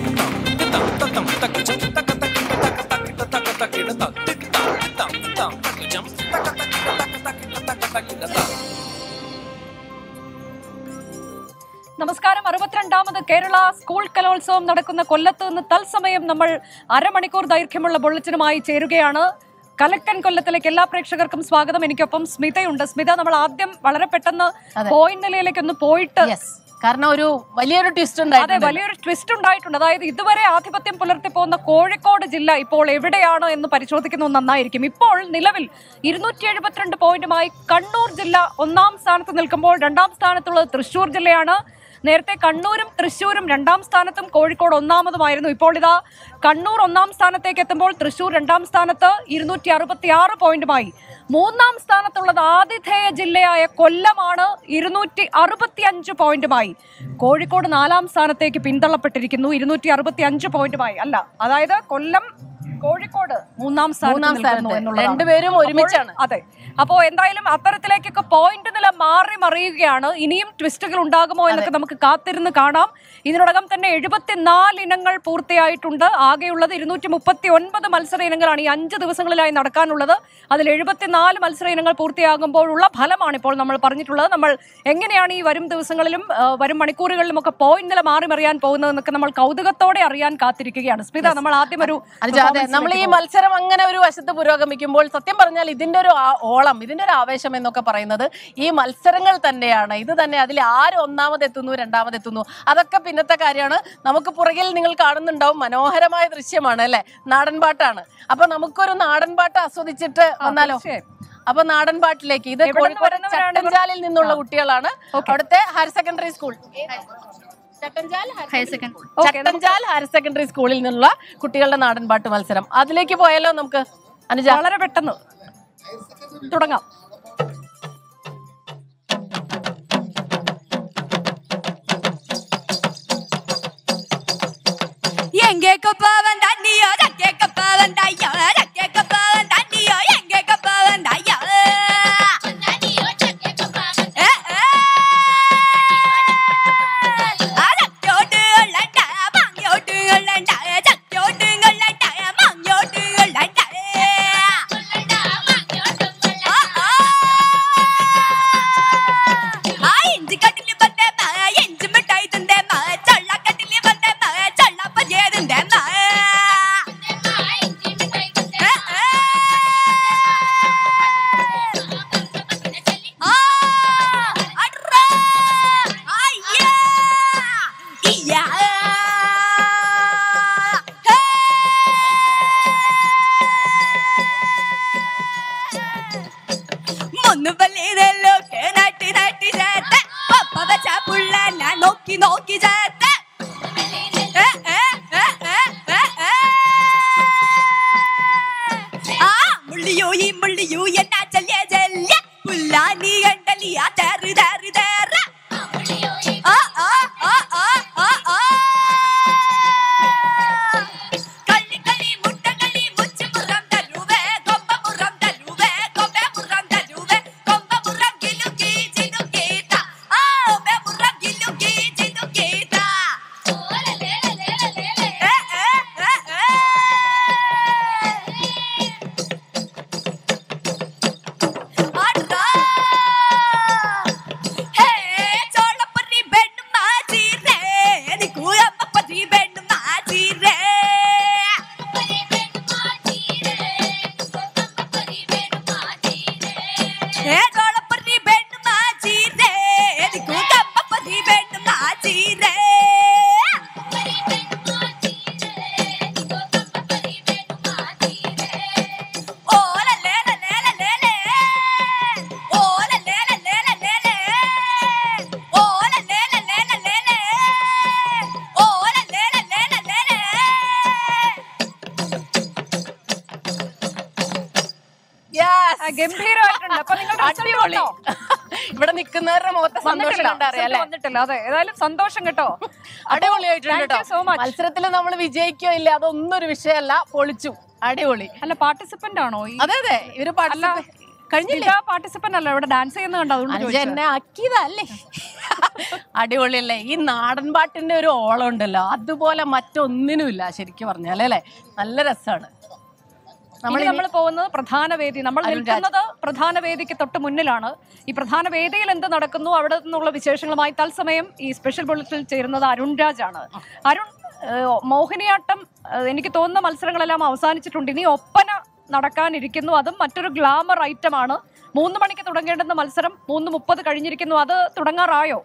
Speaker 11: നമസ്കാരം അറുപത്തിരണ്ടാമത് കേരള സ്കൂൾ കലോത്സവം നടക്കുന്ന കൊല്ലത്ത് നിന്ന് തത്സമയം നമ്മൾ അരമണിക്കൂർ ദൈർഘ്യമുള്ള ബുള്ളറ്റിനുമായി ചേരുകയാണ് കലക്കൻ കൊല്ലത്തിലേക്ക് എല്ലാ പ്രേക്ഷകർക്കും സ്വാഗതം എനിക്കൊപ്പം സ്മിതയുണ്ട് സ്മിത നമ്മൾ ആദ്യം വളരെ പെട്ടെന്ന്
Speaker 12: അതെ.
Speaker 11: പോയിന്റ് നിലയിലേക്ക് ഒന്ന് പോയിട്ട്
Speaker 12: യെസ് കാരണം ഒരു വലിയൊരു ട്വിസ്റ്റ്
Speaker 11: അതെ
Speaker 12: ഉണ്ടായിട്ടുണ്ട്
Speaker 11: വലിയൊരു ട്വിസ്റ്റ് ഉണ്ടായിട്ടുണ്ട് അതായത് ഇതുവരെ ആധിപത്യം പുലർത്തി പോകുന്ന കോഴിക്കോട് ജില്ല ഇപ്പോൾ എവിടെയാണ് എന്ന് പരിശോധിക്കുന്നത് നന്നായിരിക്കും ഇപ്പോൾ നിലവിൽ ഇരുന്നൂറ്റി എഴുപത്തിരണ്ട് പോയിന്റുമായി കണ്ണൂർ ജില്ല ഒന്നാം സ്ഥാനത്ത് നിൽക്കുമ്പോൾ രണ്ടാം സ്ഥാനത്തുള്ളത് തൃശൂർ ജില്ലയാണ് നേരത്തെ കണ്ണൂരും തൃശൂരും രണ്ടാം സ്ഥാനത്തും കോഴിക്കോട് ഒന്നാമതുമായിരുന്നു ഇപ്പോൾ ഇതാ കണ്ണൂർ ഒന്നാം സ്ഥാനത്തേക്ക് എത്തുമ്പോൾ തൃശൂർ രണ്ടാം സ്ഥാനത്ത് ഇരുന്നൂറ്റി അറുപത്തി ആറ് പോയിന്റുമായി മൂന്നാം സ്ഥാനത്തുള്ളത് ആതിഥേയ ജില്ലയായ കൊല്ലമാണ് ഇരുന്നൂറ്റി അറുപത്തി അഞ്ച് പോയിന്റുമായി കോഴിക്കോട് നാലാം സ്ഥാനത്തേക്ക് പിന്തള്ളപ്പെട്ടിരിക്കുന്നു ഇരുന്നൂറ്റി അറുപത്തി അഞ്ച് പോയിന്റുമായി അല്ല അതായത് കൊല്ലം കോഴിക്കോട് മൂന്നാം സ്ഥാനത്ത്
Speaker 12: മൂന്നാം
Speaker 11: നിൽക്കുന്നു
Speaker 12: സ്ഥാനത്ത്.
Speaker 11: എന്നുള്ളതാണ്.
Speaker 12: രണ്ടുപേരും
Speaker 11: അപ്പോൾ-
Speaker 12: ഒരുമിച്ചാണ്.
Speaker 11: അതെ അപ്പോ എന്തായാലും അത്തരത്തിലേക്കൊക്കെ പോയിന്റ് നില മാറി മറിയുകയാണ് ഇനിയും ട്വിസ്റ്റുകൾ ഉണ്ടാകുമോ എന്നൊക്കെ നമുക്ക് കാത്തിരുന്ന് കാണാം ഇതിനോടകം തന്നെ എഴുപത്തിനാല് ഇനങ്ങൾ പൂർത്തിയായിട്ടുണ്ട് ആകെയുള്ളത് ഇരുന്നൂറ്റി മുപ്പത്തി ഒൻപത് മത്സര ഇനങ്ങളാണ് ഈ അഞ്ച് ദിവസങ്ങളിലായി നടക്കാനുള്ളത് അതിൽ എഴുപത്തിനാല് മത്സര ഇനങ്ങൾ പൂർത്തിയാകുമ്പോഴുള്ള ഫലമാണ് ഇപ്പോൾ നമ്മൾ പറഞ്ഞിട്ടുള്ളത് നമ്മൾ എങ്ങനെയാണ് ഈ വരും ദിവസങ്ങളിലും ആ, വരും മണിക്കൂറുകളിലും ഒക്കെ പോയിന്റ് നില മാറി മറിയാൻ പോകുന്നതെന്നൊക്കെ നമ്മൾ കൗതുകത്തോടെ അറിയാൻ കാത്തിരിക്കുകയാണ് സ്മിത നമ്മൾ ആദ്യം ഒരു
Speaker 12: അനുജ അതെ നമ്മൾ ഈ മത്സരം അങ്ങനെ ഒരു വശത്ത് പുരോഗമിക്കുമ്പോൾ സത്യം പറഞ്ഞാൽ ഇതിന്റെ ഒരു ആ- ഓളം ഇതിന്റെ ഒരു ആവേശം എന്നൊക്കെ പറയുന്നത് ഈ മത്സരങ്ങൾ തന്നെയാണ് ഇത് തന്നെ അതിൽ ആര് ഒന്നാമതെത്തുന്നു രണ്ടാമതെത്തുന്നു അതൊക്കെ പിന്നത്തെ കാര്യമാണ് നമുക്ക് പുറകിൽ നിങ്ങൾ കാണുന്നുണ്ടാവും മനോഹരമായ ദൃശ്യമാണ് അല്ലെ നാടൻ പാട്ടാണ് അപ്പൊ നമുക്കൊരു നാടൻ പാട്ട് ആസ്വദിച്ചിട്ട് വന്നാലോ അപ്പൊ നാടൻ പാട്ടിലേക്ക് ഇത്
Speaker 11: എവിടുന്ന്
Speaker 12: കോഴിക്കോട്
Speaker 11: വരുന്നവരാണ് ഇവർ?
Speaker 12: ചട്ടഞ്ചാലിൽ നിന്നുള്ള കുട്ടികളാണ് അവിടുത്തെ higher secondary school Chattanchal
Speaker 13: higher secondary
Speaker 12: Chattanchal higher secondary സ്കൂളിൽ നിന്നുള്ള കുട്ടികളുടെ നാടൻ പാട്ട് മത്സരം അതിലേക്ക് പോയാലോ നമുക്ക് അനുജ
Speaker 11: വളരെ പെട്ടെന്ന് തുടങ്ങാം
Speaker 13: எங்கேக்கு போவன் தண்ணியோ ரக்கேக்கு போவன் தையோ ரக்கேக்கு போவன் தண்ணியோ எங்கேக்கு போவன் தையோ ஏ, ஏ. ആ, ചക്കോട്ട് കൊള്ളണ്ട, മാങ്ങയോട്ട് കൊള്ളണ്ട, ചക്കോട്ട് കൊള്ളണ്ട, മാങ്ങയോട്ട് കൊള്ളണ്ട. ആ, ആ. ആ, ഇഞ്ചിക്കട്ടില് വന്നേ മാ, ഇഞ്ചി മിഠായി തിന്നേ മാ, ചൊള്ളക്കട്ടില് വന്നേ മാ, ചൊള്ളപ്പഞ്ഞേ തിന്നേ മാ. ഏ, ഏ. ആ, അട്രാ. അയ്യാ. ഇയ്യാ. ഹേ. മുന്നു പള്ളിയതല്ലോ നാട്ടി നാട്ടി ചേർത്ത് പപ്പ വെച്ച പുള്ള ഞാൻ നോക്കി നോക്കി ചേർത്ത് ഏ, ഏ, ഏ, ഏ, ഏ, ഏ. ആ മുള്ളിയോ ഈ മുള്ളിയോ എന്നാ ചൊല്ലിയ ചൊല്ലിയ പുല്ലാനി കണ്ടലിയ തേറ് തേറ് തേറ് ആ ആ ആ ആ ആ ആ കളി കളി മുട്ട കളി മുച്ചു മുറം തരുവേ കൊമ്പ മുറം തരുവേ കൊമ്പ മുറം തരുവേ കൊമ്പ മുറം കിലുക്കി ചിലുക്കീത ആ ഒമ്പ മുറം കിലുക്കി ചിലുക്കീത ഏ ഏ ഏ ഏ ആടാ ഹേ ചോളപ്പരി ബെണ്ണു മാജിരേ നിക്കു അമ്മപ്പരി ബെണ്ണു മാജിരേ ഹേ ചോളപ്പരി ബെണ്ണു മാജിരേ
Speaker 12: Yes.
Speaker 11: ആ, ഗംഭീരമായിട്ടുണ്ട് അപ്പൊ നിങ്ങൾ
Speaker 12: അടിപൊളി ഇവിടെ നിൽക്കുന്നവരുടെ മുഖത്തെ സന്തോഷം
Speaker 11: വന്നിട്ടില്ല
Speaker 12: കണ്ടറിയാം അല്ലേ
Speaker 11: വന്നിട്ടില്ല അതെ ഏതായാലും സന്തോഷം കേട്ടോ
Speaker 12: അടിപൊളിയായിട്ടുണ്ട്
Speaker 11: Thank you so
Speaker 12: കേട്ടോ
Speaker 11: much.
Speaker 12: മത്സരത്തിൽ നമ്മൾ വിജയിക്കോ ഇല്ല അതൊന്നും ഒരു വിഷയമല്ല പൊളിച്ചു അടിപൊളി
Speaker 11: അല്ല പാർട്ടിസിപ്പന്റ് ആണോ ഈ-
Speaker 12: അതെ അതെ ഇവര്
Speaker 11: അല്ല
Speaker 12: കഴിഞ്ഞില്ലേ
Speaker 11: പാർട്ടിസിപ്പന്റ് അല്ല ഇവിടെ ഡാൻസ് ചെയ്യുന്ന കണ്ടോ അതുകൊണ്ട്
Speaker 12: അനുജ
Speaker 11: ചോദിച്ചതാ.
Speaker 12: എന്നെ ആക്കിയതല്ലേ അടിപൊളിയല്ലേ ഈ നാടൻ പാട്ടിന്റെ ഒരു ഓളം ഉണ്ടല്ലോ അതുപോലെ മറ്റൊന്നിനുമില്ല ശരിക്കും പറഞ്ഞാൽ അല്ലേ നല്ല രസമാണ്
Speaker 11: നമ്മൾ നമ്മൾ പോകുന്നത് പ്രധാന വേദി നമ്മൾ
Speaker 12: അരുൺ രാജ്.
Speaker 11: നിൽക്കുന്നത് പ്രധാന വേദിക്ക് തൊട്ട് മുന്നിലാണ് ഈ പ്രധാന വേദിയിൽ എന്ത് നടക്കുന്നു അവിടെ നിന്നുള്ള വിശേഷങ്ങളുമായി തത്സമയം ഈ സ്പെഷ്യൽ ബുള്ളറ്റിൽ ചേരുന്നത് അരുൺ രാജാണ് അരുൺ ഏഹ്, മോഹിനിയാട്ടം ഏഹ്, എനിക്ക് തോന്നുന്ന മത്സരങ്ങളെല്ലാം അവസാനിച്ചിട്ടുണ്ട് ഇനി ഒപ്പന നടക്കാനിരിക്കുന്നു അതും മറ്റൊരു ഗ്ലാമർ ഐറ്റമാണ് മൂന്ന് മണിക്ക് തുടങ്ങേണ്ടുന്ന മത്സരം മൂന്ന് മുപ്പത് കഴിഞ്ഞിരിക്കുന്നു അത് തുടങ്ങാറായോ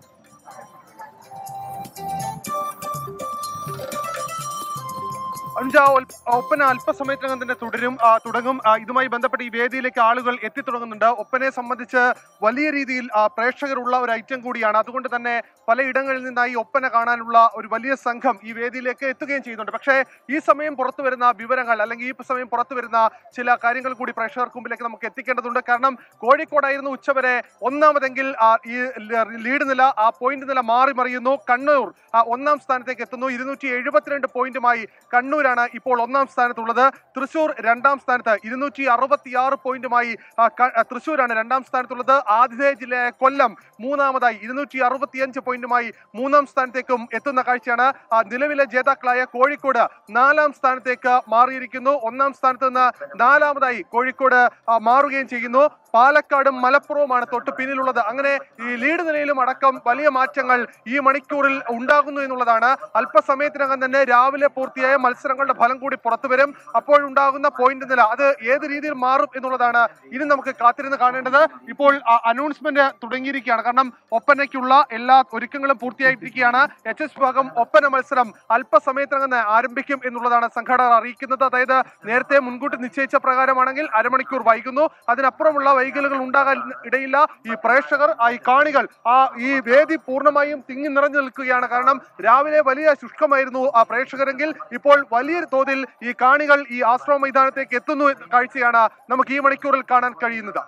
Speaker 14: അനുജ ഒൽ- ഒപ്പന അല്പസമയത്തിനകം തന്നെ തുടരും ആ, തുടങ്ങും ആ, ഇതുമായി ബന്ധപ്പെട്ട് ഈ വേദിയിലേക്ക് ആളുകൾ എത്തിത്തുടങ്ങുന്നുണ്ട് ഒപ്പനയെ സംബന്ധിച്ച് വലിയ രീതിയിൽ ആ, പ്രേക്ഷകരുള്ള ഒരു ഐറ്റം കൂടിയാണ് അതുകൊണ്ട് തന്നെ പലയിടങ്ങളിൽ നിന്നായി ഒപ്പന കാണാനുള്ള ഒരു വലിയ സംഘം ഈ വേദിയിലേക്ക് എത്തുകയും ചെയ്യുന്നുണ്ട് പക്ഷേ ഈ സമയം പുറത്തു വരുന്ന വിവരങ്ങൾ അല്ലെങ്കിൽ ഈ സമയം പുറത്തു വരുന്ന ചില കാര്യങ്ങൾ കൂടി പ്രേക്ഷകർക്ക് മുമ്പിലേക്ക് നമുക്ക് എത്തിക്കേണ്ടതുണ്ട് കാരണം കോഴിക്കോടായിരുന്നു ഉച്ചവരെ ഒന്നാമതെങ്കിൽ ആ, ഈ ല- ലീഡ് നില ആ പോയിന്റ് നില മാറി മറിയുന്നു കണ്ണൂർ ആ, ഒന്നാം സ്ഥാനത്തേക്ക് എത്തുന്നു ഇരുന്നൂറ്റി എഴുപത്തിരണ്ട് പോയിന്റുമായി കണ്ണൂരാണ് ഇപ്പോൾ ഒന്നാം സ്ഥാനത്തുള്ളത് തൃശൂർ രണ്ടാം സ്ഥാനത്ത് ഇരുന്നൂറ്റി അറുപത്തിയാറ് പോയിന്റുമായി ആ, ക- ആ, തൃശൂരാണ് രണ്ടാം സ്ഥാനത്തുള്ളത് ആതിഥേയ ജില്ലയായ കൊല്ലം മൂന്നാമതായി ഇരുന്നൂറ്റി അറുപത്തിയഞ്ച് പോയിന്റുമായി മൂന്നാം സ്ഥാനത്തേക്കും എത്തുന്ന കാഴ്ചയാണ് ആ, നിലവിലെ ജേതാക്കളായ കോഴിക്കോട് നാലാം സ്ഥാനത്തേക്ക് മാറിയിരിക്കുന്നു ഒന്നാം സ്ഥാനത്ത് നിന്ന് നാലാമതായി കോഴിക്കോട് ആ, മാറുകയും ചെയ്യുന്നു പാലക്കാടും മലപ്പുറവുമാണ് തൊട്ട് പിന്നിലുള്ളത് അങ്ങനെ ഈ ലീഡ് നിലയിലും അടക്കം വലിയ മാറ്റങ്ങൾ ഈ മണിക്കൂറിൽ ഉണ്ടാകുന്നു എന്നുള്ളതാണ് അല്പസമയത്തിനകം തന്നെ രാവിലെ പൂർത്തിയായ മത്സരങ്ങളുടെ ഫലം കൂടി പുറത്തു വരും അപ്പോഴുണ്ടാകുന്ന പോയിന്റ് നില അത് ഏത് രീതിയിൽ മാറും എന്നുള്ളതാണ് ഇനി നമുക്ക് കാത്തിരുന്ന് കാണേണ്ടത് ഇപ്പോൾ അനൗൺസ്മെന്റ് തുടങ്ങിയിരിക്കുകയാണ് കാരണം ഒപ്പനയ്ക്കുള്ള എല്ലാ ഒരുക്കങ്ങളും പൂർത്തിയായിട്ടിരിക്കുകയാണ് എച്ച് എസ് വിഭാഗം ഒപ്പന മത്സരം അല്പസമയത്തിനകം തന്നെ ആരംഭിക്കും എന്നുള്ളതാണ് സംഘാടകർ അറിയിക്കുന്നത് അതായത് നേരത്തെ മുൻകൂട്ടി നിശ്ചയിച്ച പ്രകാരമാണെങ്കിൽ അരമണിക്കൂർ വൈകുന്നു അതിനപ്പുറമുള്ള വൈകലുകൾ ഉണ്ടാകാൻ ഇടയില്ല ഈ പ്രേക്ഷകർ ആ ഈ കാണികൾ ആ ഈ വേദി പൂർണ്ണമായും തിങ്ങി നിറഞ്ഞു നിൽക്കുകയാണ് കാരണം രാവിലെ വലിയ ശുഷ്കമായിരുന്നു ആ പ്രേക്ഷകരെങ്കിൽ ഇപ്പോൾ വലിയ തോതിൽ ഈ കാണികൾ ഈ ആശ്രമ മൈതാനത്തേക്ക് എത്തുന്നു എന്ന കാഴ്ചയാണ് നമുക്ക് ഈ മണിക്കൂറിൽ കാണാൻ കഴിയുന്നത്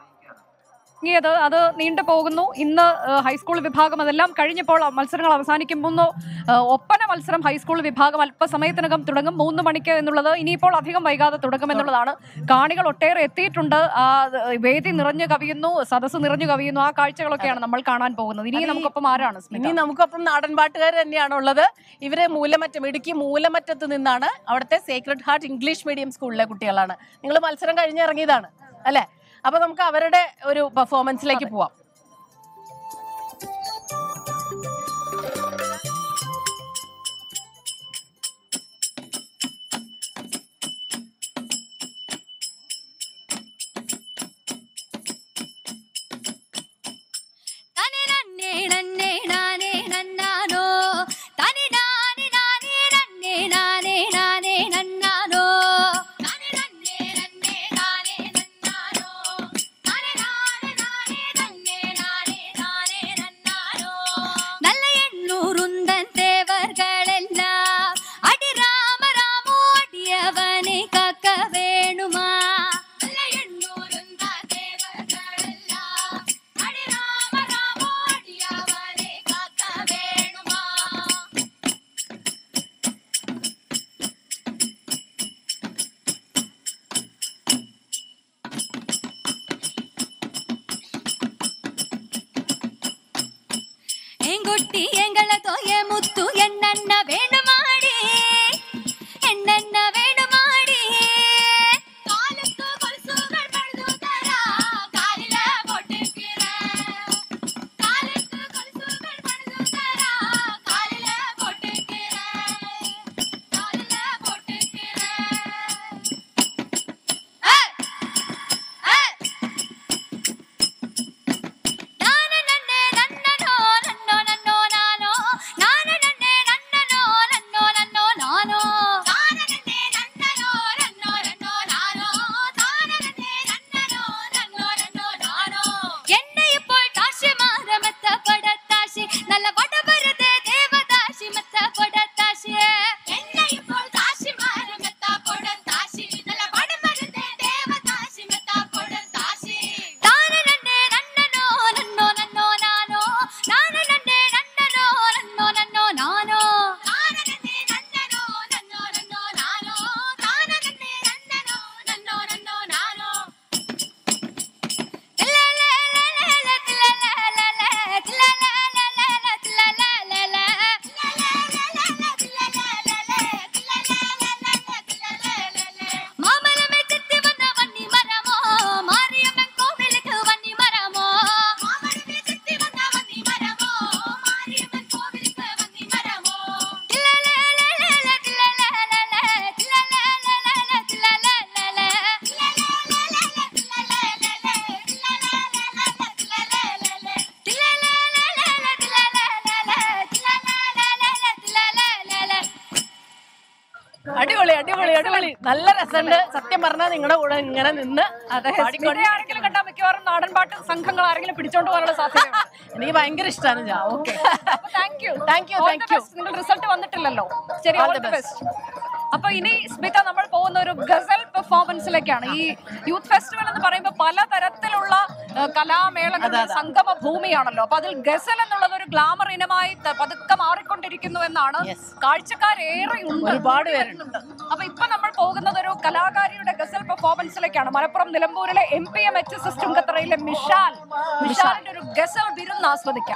Speaker 11: ഇനി അത് അത് നീണ്ടു പോകുന്നു ഇന്ന് ഏഹ്, ഹൈസ്കൂൾ വിഭാഗം അതെല്ലാം കഴിഞ്ഞപ്പോൾ ആ മത്സരങ്ങൾ അവസാനിക്കുമ്പോൾ ഏഹ്, ഒപ്പന മത്സരം ഹൈസ്കൂൾ വിഭാഗം അല്പസമയത്തിനകം തുടങ്ങും മൂന്ന് മണിക്ക് എന്നുള്ളത് ഇനിയിപ്പോൾ അധികം വൈകാതെ തുടങ്ങുമെന്നുള്ളതാണ് കാണികൾ ഒട്ടേറെ എത്തിയിട്ടുണ്ട് ആ ഏഹ്, വേദി നിറഞ്ഞു കവിയുന്നു സദസ്സ് നിറഞ്ഞു കവിയുന്നു ആ കാഴ്ചകളൊക്കെയാണ് നമ്മൾ കാണാൻ പോകുന്നത് ഇനി
Speaker 12: അത് ഈ-
Speaker 11: നമുക്കൊപ്പം ആരാണ് സ്മിത?
Speaker 12: ഇനി നമുക്കൊപ്പം നാടൻ പാട്ടുകാർ തന്നെയാണ് ഉള്ളത് ഇവര് മൂലമറ്റം ഇടുക്കി മൂലമറ്റത്ത് നിന്നാണ് അവിടുത്തെ സേക്രഡ് ഹാർട്ട് ഇംഗ്ലീഷ് മീഡിയം സ്കൂളിലെ കുട്ടികളാണ് നിങ്ങൾ മത്സരം കഴിഞ്ഞിറങ്ങിയതാണ് അല്ലെ അപ്പൊ നമുക്ക് അവരുടെ ഒരു പെർഫോമൻസിലേക്ക് പോവാം
Speaker 13: തനി നന്നേ നന്നേ നാനേ നന്നാനോ തനി നാനേ നാനേ നന്നേ നാനേ നാനേ നന്നാനോ തനി നന്നേ നന്നേ നാനേ നന്നാനോ തനി നാനേ നാനേ നന്നേ നാനേ നാനേ നന്നാനോ நல்ல எண்ணூருந்தன் தேவர்களெல்லாம் அடி ராம ராமோ அடியவனை காக்க வேணுமா நல்ல எண்ணூருந்தன் தேவர்களெல்லாம் அடி ராம ராமோ அடியவனை காக்க வேணுமா எங்குட்டி எங்கள தோய முத்து என்னென்ன வேணுமாடி என்னென்ன வேணுமாடி காலுக்கு கொலுசுகள் பழுது தரா காலில போட்டுக்கிறேன் காலுக்கு கொலுசுகள் பழுது தரா காலில போட்டுக்கிறேன் காலில போட்டுக்கிறேன் ஏய் ஏய் நான நன்னே நன்னனோ நன்னோ நன்னோ நானோ நான நன்னே நன்னனோ
Speaker 12: അടിപൊളി അടിപൊളി നല്ല രസമുണ്ട് സത്യം പറഞ്ഞാൽ നിങ്ങളുടെ കൂടെ ഇങ്ങനെ നിന്ന്
Speaker 11: അതെ
Speaker 12: പാടിക്കൊണ്ട്
Speaker 11: സ്മിതയെ ആരെങ്കിലും കണ്ടാൽ മിക്കവാറും നാടൻ പാട്ട് സംഘങ്ങൾ ആരെങ്കിലും പിടിച്ചോണ്ട് പോകാനുള്ള സാധ്യതയുണ്ട്
Speaker 12: എനിക്ക് ഭയങ്കര ഇഷ്ടമാണ് ജാ okay
Speaker 11: thank you
Speaker 12: Thank you, thank you.
Speaker 11: നിങ്ങൾ റിസൾട്ട് വന്നിട്ടില്ലല്ലോ ശരി
Speaker 12: All
Speaker 11: all
Speaker 12: the
Speaker 11: the
Speaker 12: best.
Speaker 11: Best അപ്പൊ ഇനി സ്മിത നമ്മൾ പോകുന്ന ഒരു ഗസൽ പെർഫോമൻസിലേക്കാണ് ഈ യൂത്ത് ഫെസ്റ്റിവൽ എന്ന് പറയുമ്പോൾ പലതരത്തിലുള്ള ഏഹ്, കലാമേളകളുടെ സംഗമ ഭൂമിയാണല്ലോ അപ്പൊ അതിൽ ഗസൽ എന്നുള്ളത് ഒരു ഗ്ലാമർ ഇനമായി ത- പതുക്കെ മാറിക്കൊണ്ടിരിക്കുന്നു എന്നാണ് കാഴ്ചക്കാരേറെ ഉണ്ട്
Speaker 12: ഒരുപാട് പേരുണ്ട്.
Speaker 11: അപ്പൊ ഇപ്പൊ നമ്മൾ പോകുന്നത് ഒരു കലാകാരിയുടെ ഗസൽ പെർഫോമൻസിലേക്കാണ് മലപ്പുറം നിലമ്പൂരിലെ M P M H S S ചുങ്കത്തറയിലെ മിഷാൽ മിഷാലിന്റെ ഒരു ഗസൽ വിരുന്ന് ആസ്വദിക്കാം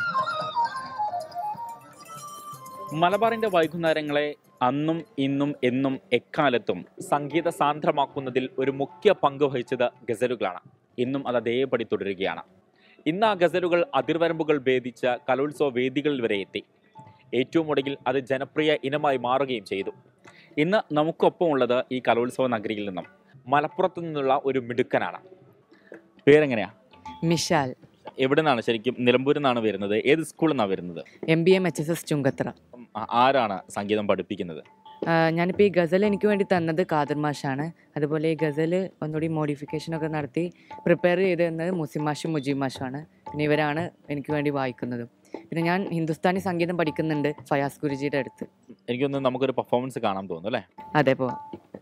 Speaker 15: മലബാറിന്റെ വൈകുന്നേരങ്ങളെ അന്നും ഇന്നും എന്നും എക്കാലത്തും സംഗീത സാന്ദ്രമാക്കുന്നതിൽ ഒരു മുഖ്യ പങ്ക് വഹിച്ചത് ഗസലുകളാണ് ഇന്നും അത് അതേപടി തുടരുകയാണ് ഇന്ന് ആ ഗസലുകൾ അതിർവരമ്പുകൾ ഭേദിച്ച കലോത്സവ വേദികളിൽ വരെ എത്തി ഏറ്റവും ഒടുവിൽ അത് ജനപ്രിയ ഇനമായി മാറുകയും ചെയ്തു ഇന്ന് നമുക്കൊപ്പം ഉള്ളത് ഈ കലോത്സവ നഗരിയിൽ നിന്നും മലപ്പുറത്തു നിന്നുള്ള ഒരു മിടുക്കനാണ് പേരെങ്ങനെയാ
Speaker 16: മിഷാൽ
Speaker 15: എവിടെ നിന്നാണ് ശരിക്കും നിലമ്പൂരിൽ നിന്നാണ് വരുന്നത് ഏത് സ്കൂളിൽ നിന്നാണ് വരുന്നത്
Speaker 16: M B M H S S Chungathara
Speaker 15: ആ- ആരാണ് സംഗീതം പഠിപ്പിക്കുന്നത്
Speaker 16: ഞാനിപ്പോൾ ഈ ഗസൽ എനിക്ക് വേണ്ടി തന്നത് കാദർ മാഷാണ് അതുപോലെ ഈ ഗസൽ ഒന്നുകൂടി മോഡിഫിക്കേഷനൊക്കെ നടത്തി പ്രിപ്പയർ ചെയ്ത് തന്നത് മുസിം മാഷും മുജീബ് മാഷുമാണ് പിന്നെ ഇവരാണ് എനിക്ക് വേണ്ടി വായിക്കുന്നതും പിന്നെ ഞാൻ ഹിന്ദുസ്ഥാനി സംഗീതം പഠിക്കുന്നുണ്ട് ഫയാസ് ഗുരുജിയുടെ അടുത്ത്
Speaker 15: എനിക്കൊന്ന് നമുക്കൊരു പെർഫോമൻസ് കാണാൻ തോന്നുന്നു അല്ലേ
Speaker 16: അതെ പോവാം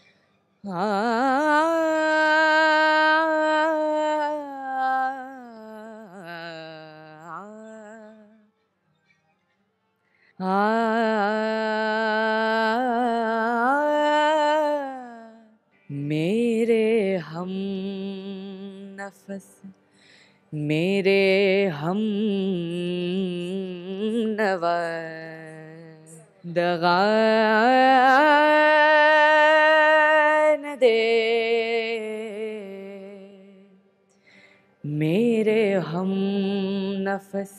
Speaker 16: मेरे हम नफस मेरे हम नवा दगा न दे मेरे हम नफस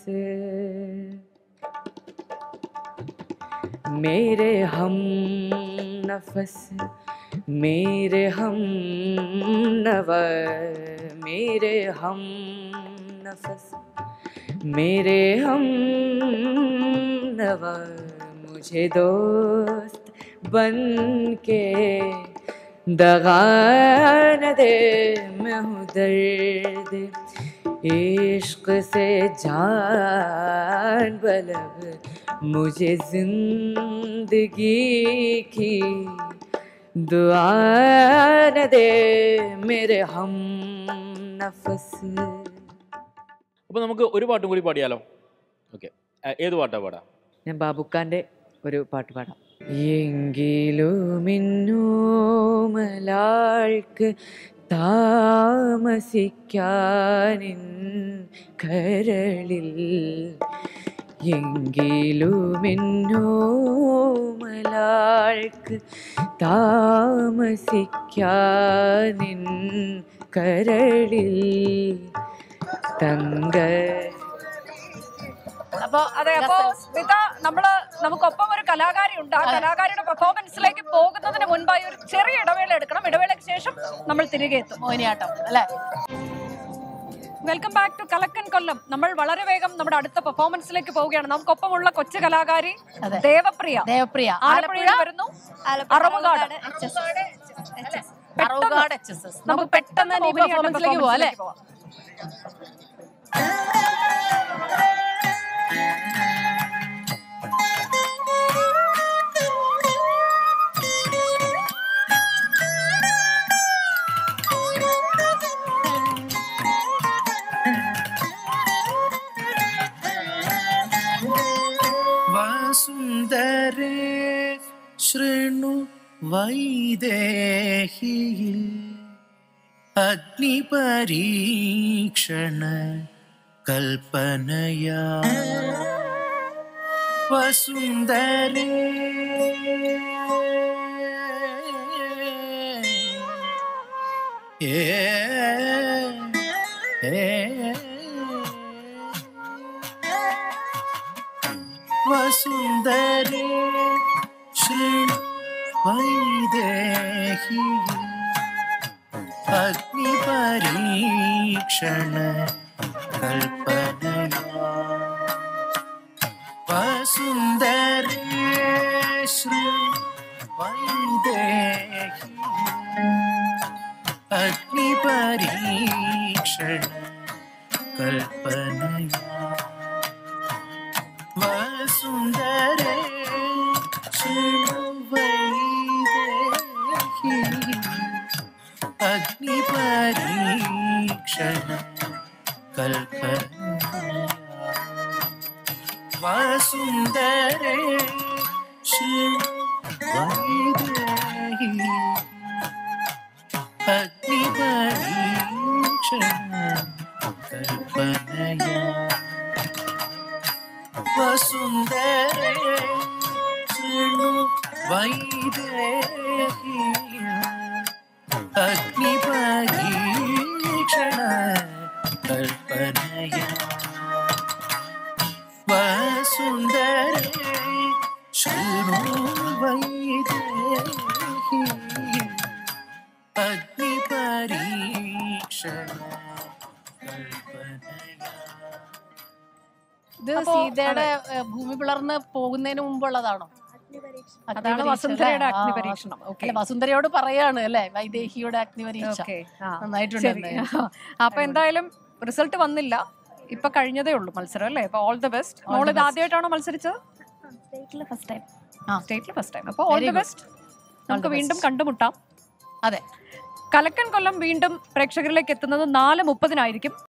Speaker 16: मेरे हम नफस मेरे हम नवा मेरे हम नफस मेरे हम नवा मुझे दोस्त बन के दगा न दे मैं हूँ दर्द इश्क से जान बलब मुझे जिंदगी की दुआ न दे मेरे हम नफस
Speaker 15: അപ്പൊ നമുക്ക് ഒരു പാട്ടും കൂടി പാടിയാലോ ഓക്കെ ഏത് പാട്ടാ പാടാ
Speaker 16: ഞാൻ ബാബുക്കാൻ്റെ ഒരു പാട്ട് പാടാം എങ്കിലും മലാൾക്ക് താമസിക്കാനിൻ കരളിൽ എങ്കിലും മലാൾക്ക് താമസിക്കാനിൻ കരളിൽ തങ്ക
Speaker 11: അപ്പൊ അതെ അപ്പൊ സ്മിത നമ്മള് നമുക്കൊപ്പം ഒരു കലാകാരി ഉണ്ട് ആ കലാകാരിയുടെ പെർഫോമൻസിലേക്ക് പോകുന്നതിന് മുൻപായി ഒരു ചെറിയ ഇടവേള എടുക്കണം ഇടവേളയ്ക്ക് ശേഷം നമ്മൾ തിരികെ എത്തും
Speaker 12: മോഹിനിയാട്ടം അല്ലേ
Speaker 11: വെൽക്കം ബാക്ക് ടു കലക്കൻ കൊല്ലം നമ്മൾ വളരെ വേഗം നമ്മുടെ അടുത്ത പെർഫോമൻസിലേക്ക് പോവുകയാണ് നമുക്കൊപ്പമുള്ള കൊച്ചു കലാകാരി ദേവപ്രിയ
Speaker 12: ദേവപ്രിയ
Speaker 11: ആലപ്പുഴയിൽ വരുന്നു Aravukad
Speaker 12: Aravukad H S S നമുക്ക് പെട്ടെന്ന് തന്നെ ഈ പെർഫോമൻസിലേക്ക് പോവാം അല്ലേ
Speaker 17: വസുന്ധരേ ശൃണു വൈദേഹിയിൽ അഗ്നിപരീക്ഷണ കൽപ്പനയാ വസുന്ധരേ ഏ ഏ വസുന്ധരേ ശൃണു വൈദേഹി അഗ്നിപരീക്ഷണ കൽപ്പനയാ വസുന്ധരേ ശൃണു വൈദേഹി പരീക്ഷണ കൽപ്പനയാ വസുന്ധരേ ശൃണുവൈദേഹി അഗ്നി പരീക്ഷണ കൽപ്പനയാ വസുന്ധരേ ശൃണുവൈദേഹി അഗ്നി പരീക്ഷണ കൽപ്പനയാ വസുന്ധരേ ശൃണു വൈദേഹി അഗ്നി പരീക്ഷണ കൽപ്പനയാ വസുന്ധരേ ശൃണു വൈദേഹി അഗ്നി പരീക്ഷണ
Speaker 12: ഇത്
Speaker 11: അപ്പോ,
Speaker 12: സീതയുടെ ഏ, ഭൂമി പിളർന്ന് പോകുന്നതിന് മുമ്പുള്ളതാണോ
Speaker 11: അതാണ്
Speaker 12: അഗ്നിപരീക്ഷ
Speaker 11: വസുന്ധരയുടെ
Speaker 12: അല്ലേ? ആ,
Speaker 11: അഗ്നിപരീക്ഷണം.
Speaker 12: വസു-
Speaker 11: ഓക്കേ.
Speaker 12: അല്ല, വസുന്ധരയോട് പറയാണ് അല്ലേ വൈദേഹിയുടെ അഗ്നിപരീക്ഷ
Speaker 11: ഓക്കേ, ആ.
Speaker 12: നന്നായിട്ടുണ്ട്
Speaker 11: ശരി.
Speaker 12: എന്തായാലും.
Speaker 11: അപ്പൊ എന്തായാലും റിസൾട്ട് വന്നില്ല ഇപ്പൊ കഴിഞ്ഞതേ ഉള്ളൂ മത്സരം അല്ലേ അപ്പൊ all the best
Speaker 12: All the
Speaker 11: മോള് ഇത്
Speaker 12: best.
Speaker 11: ആദ്യമായിട്ടാണോ മത്സരിച്ചത്
Speaker 18: സ്റ്റേറ്റിൽ ഫസ്റ്റ് ടൈം
Speaker 11: ആ സ്റ്റേറ്റിൽ ഫസ്റ്റ് ടൈം അപ്പോൾ all
Speaker 12: Very
Speaker 11: the
Speaker 12: good.
Speaker 11: Best നമുക്ക്
Speaker 12: the
Speaker 11: വീണ്ടും
Speaker 12: best.
Speaker 11: കണ്ടുമുട്ടാം
Speaker 12: അതെ
Speaker 11: കലക്കൻ കൊല്ലം വീണ്ടും പ്രേക്ഷകരിലേക്ക് എത്തുന്നത് നാല് മുപ്പതിനായിരിക്കും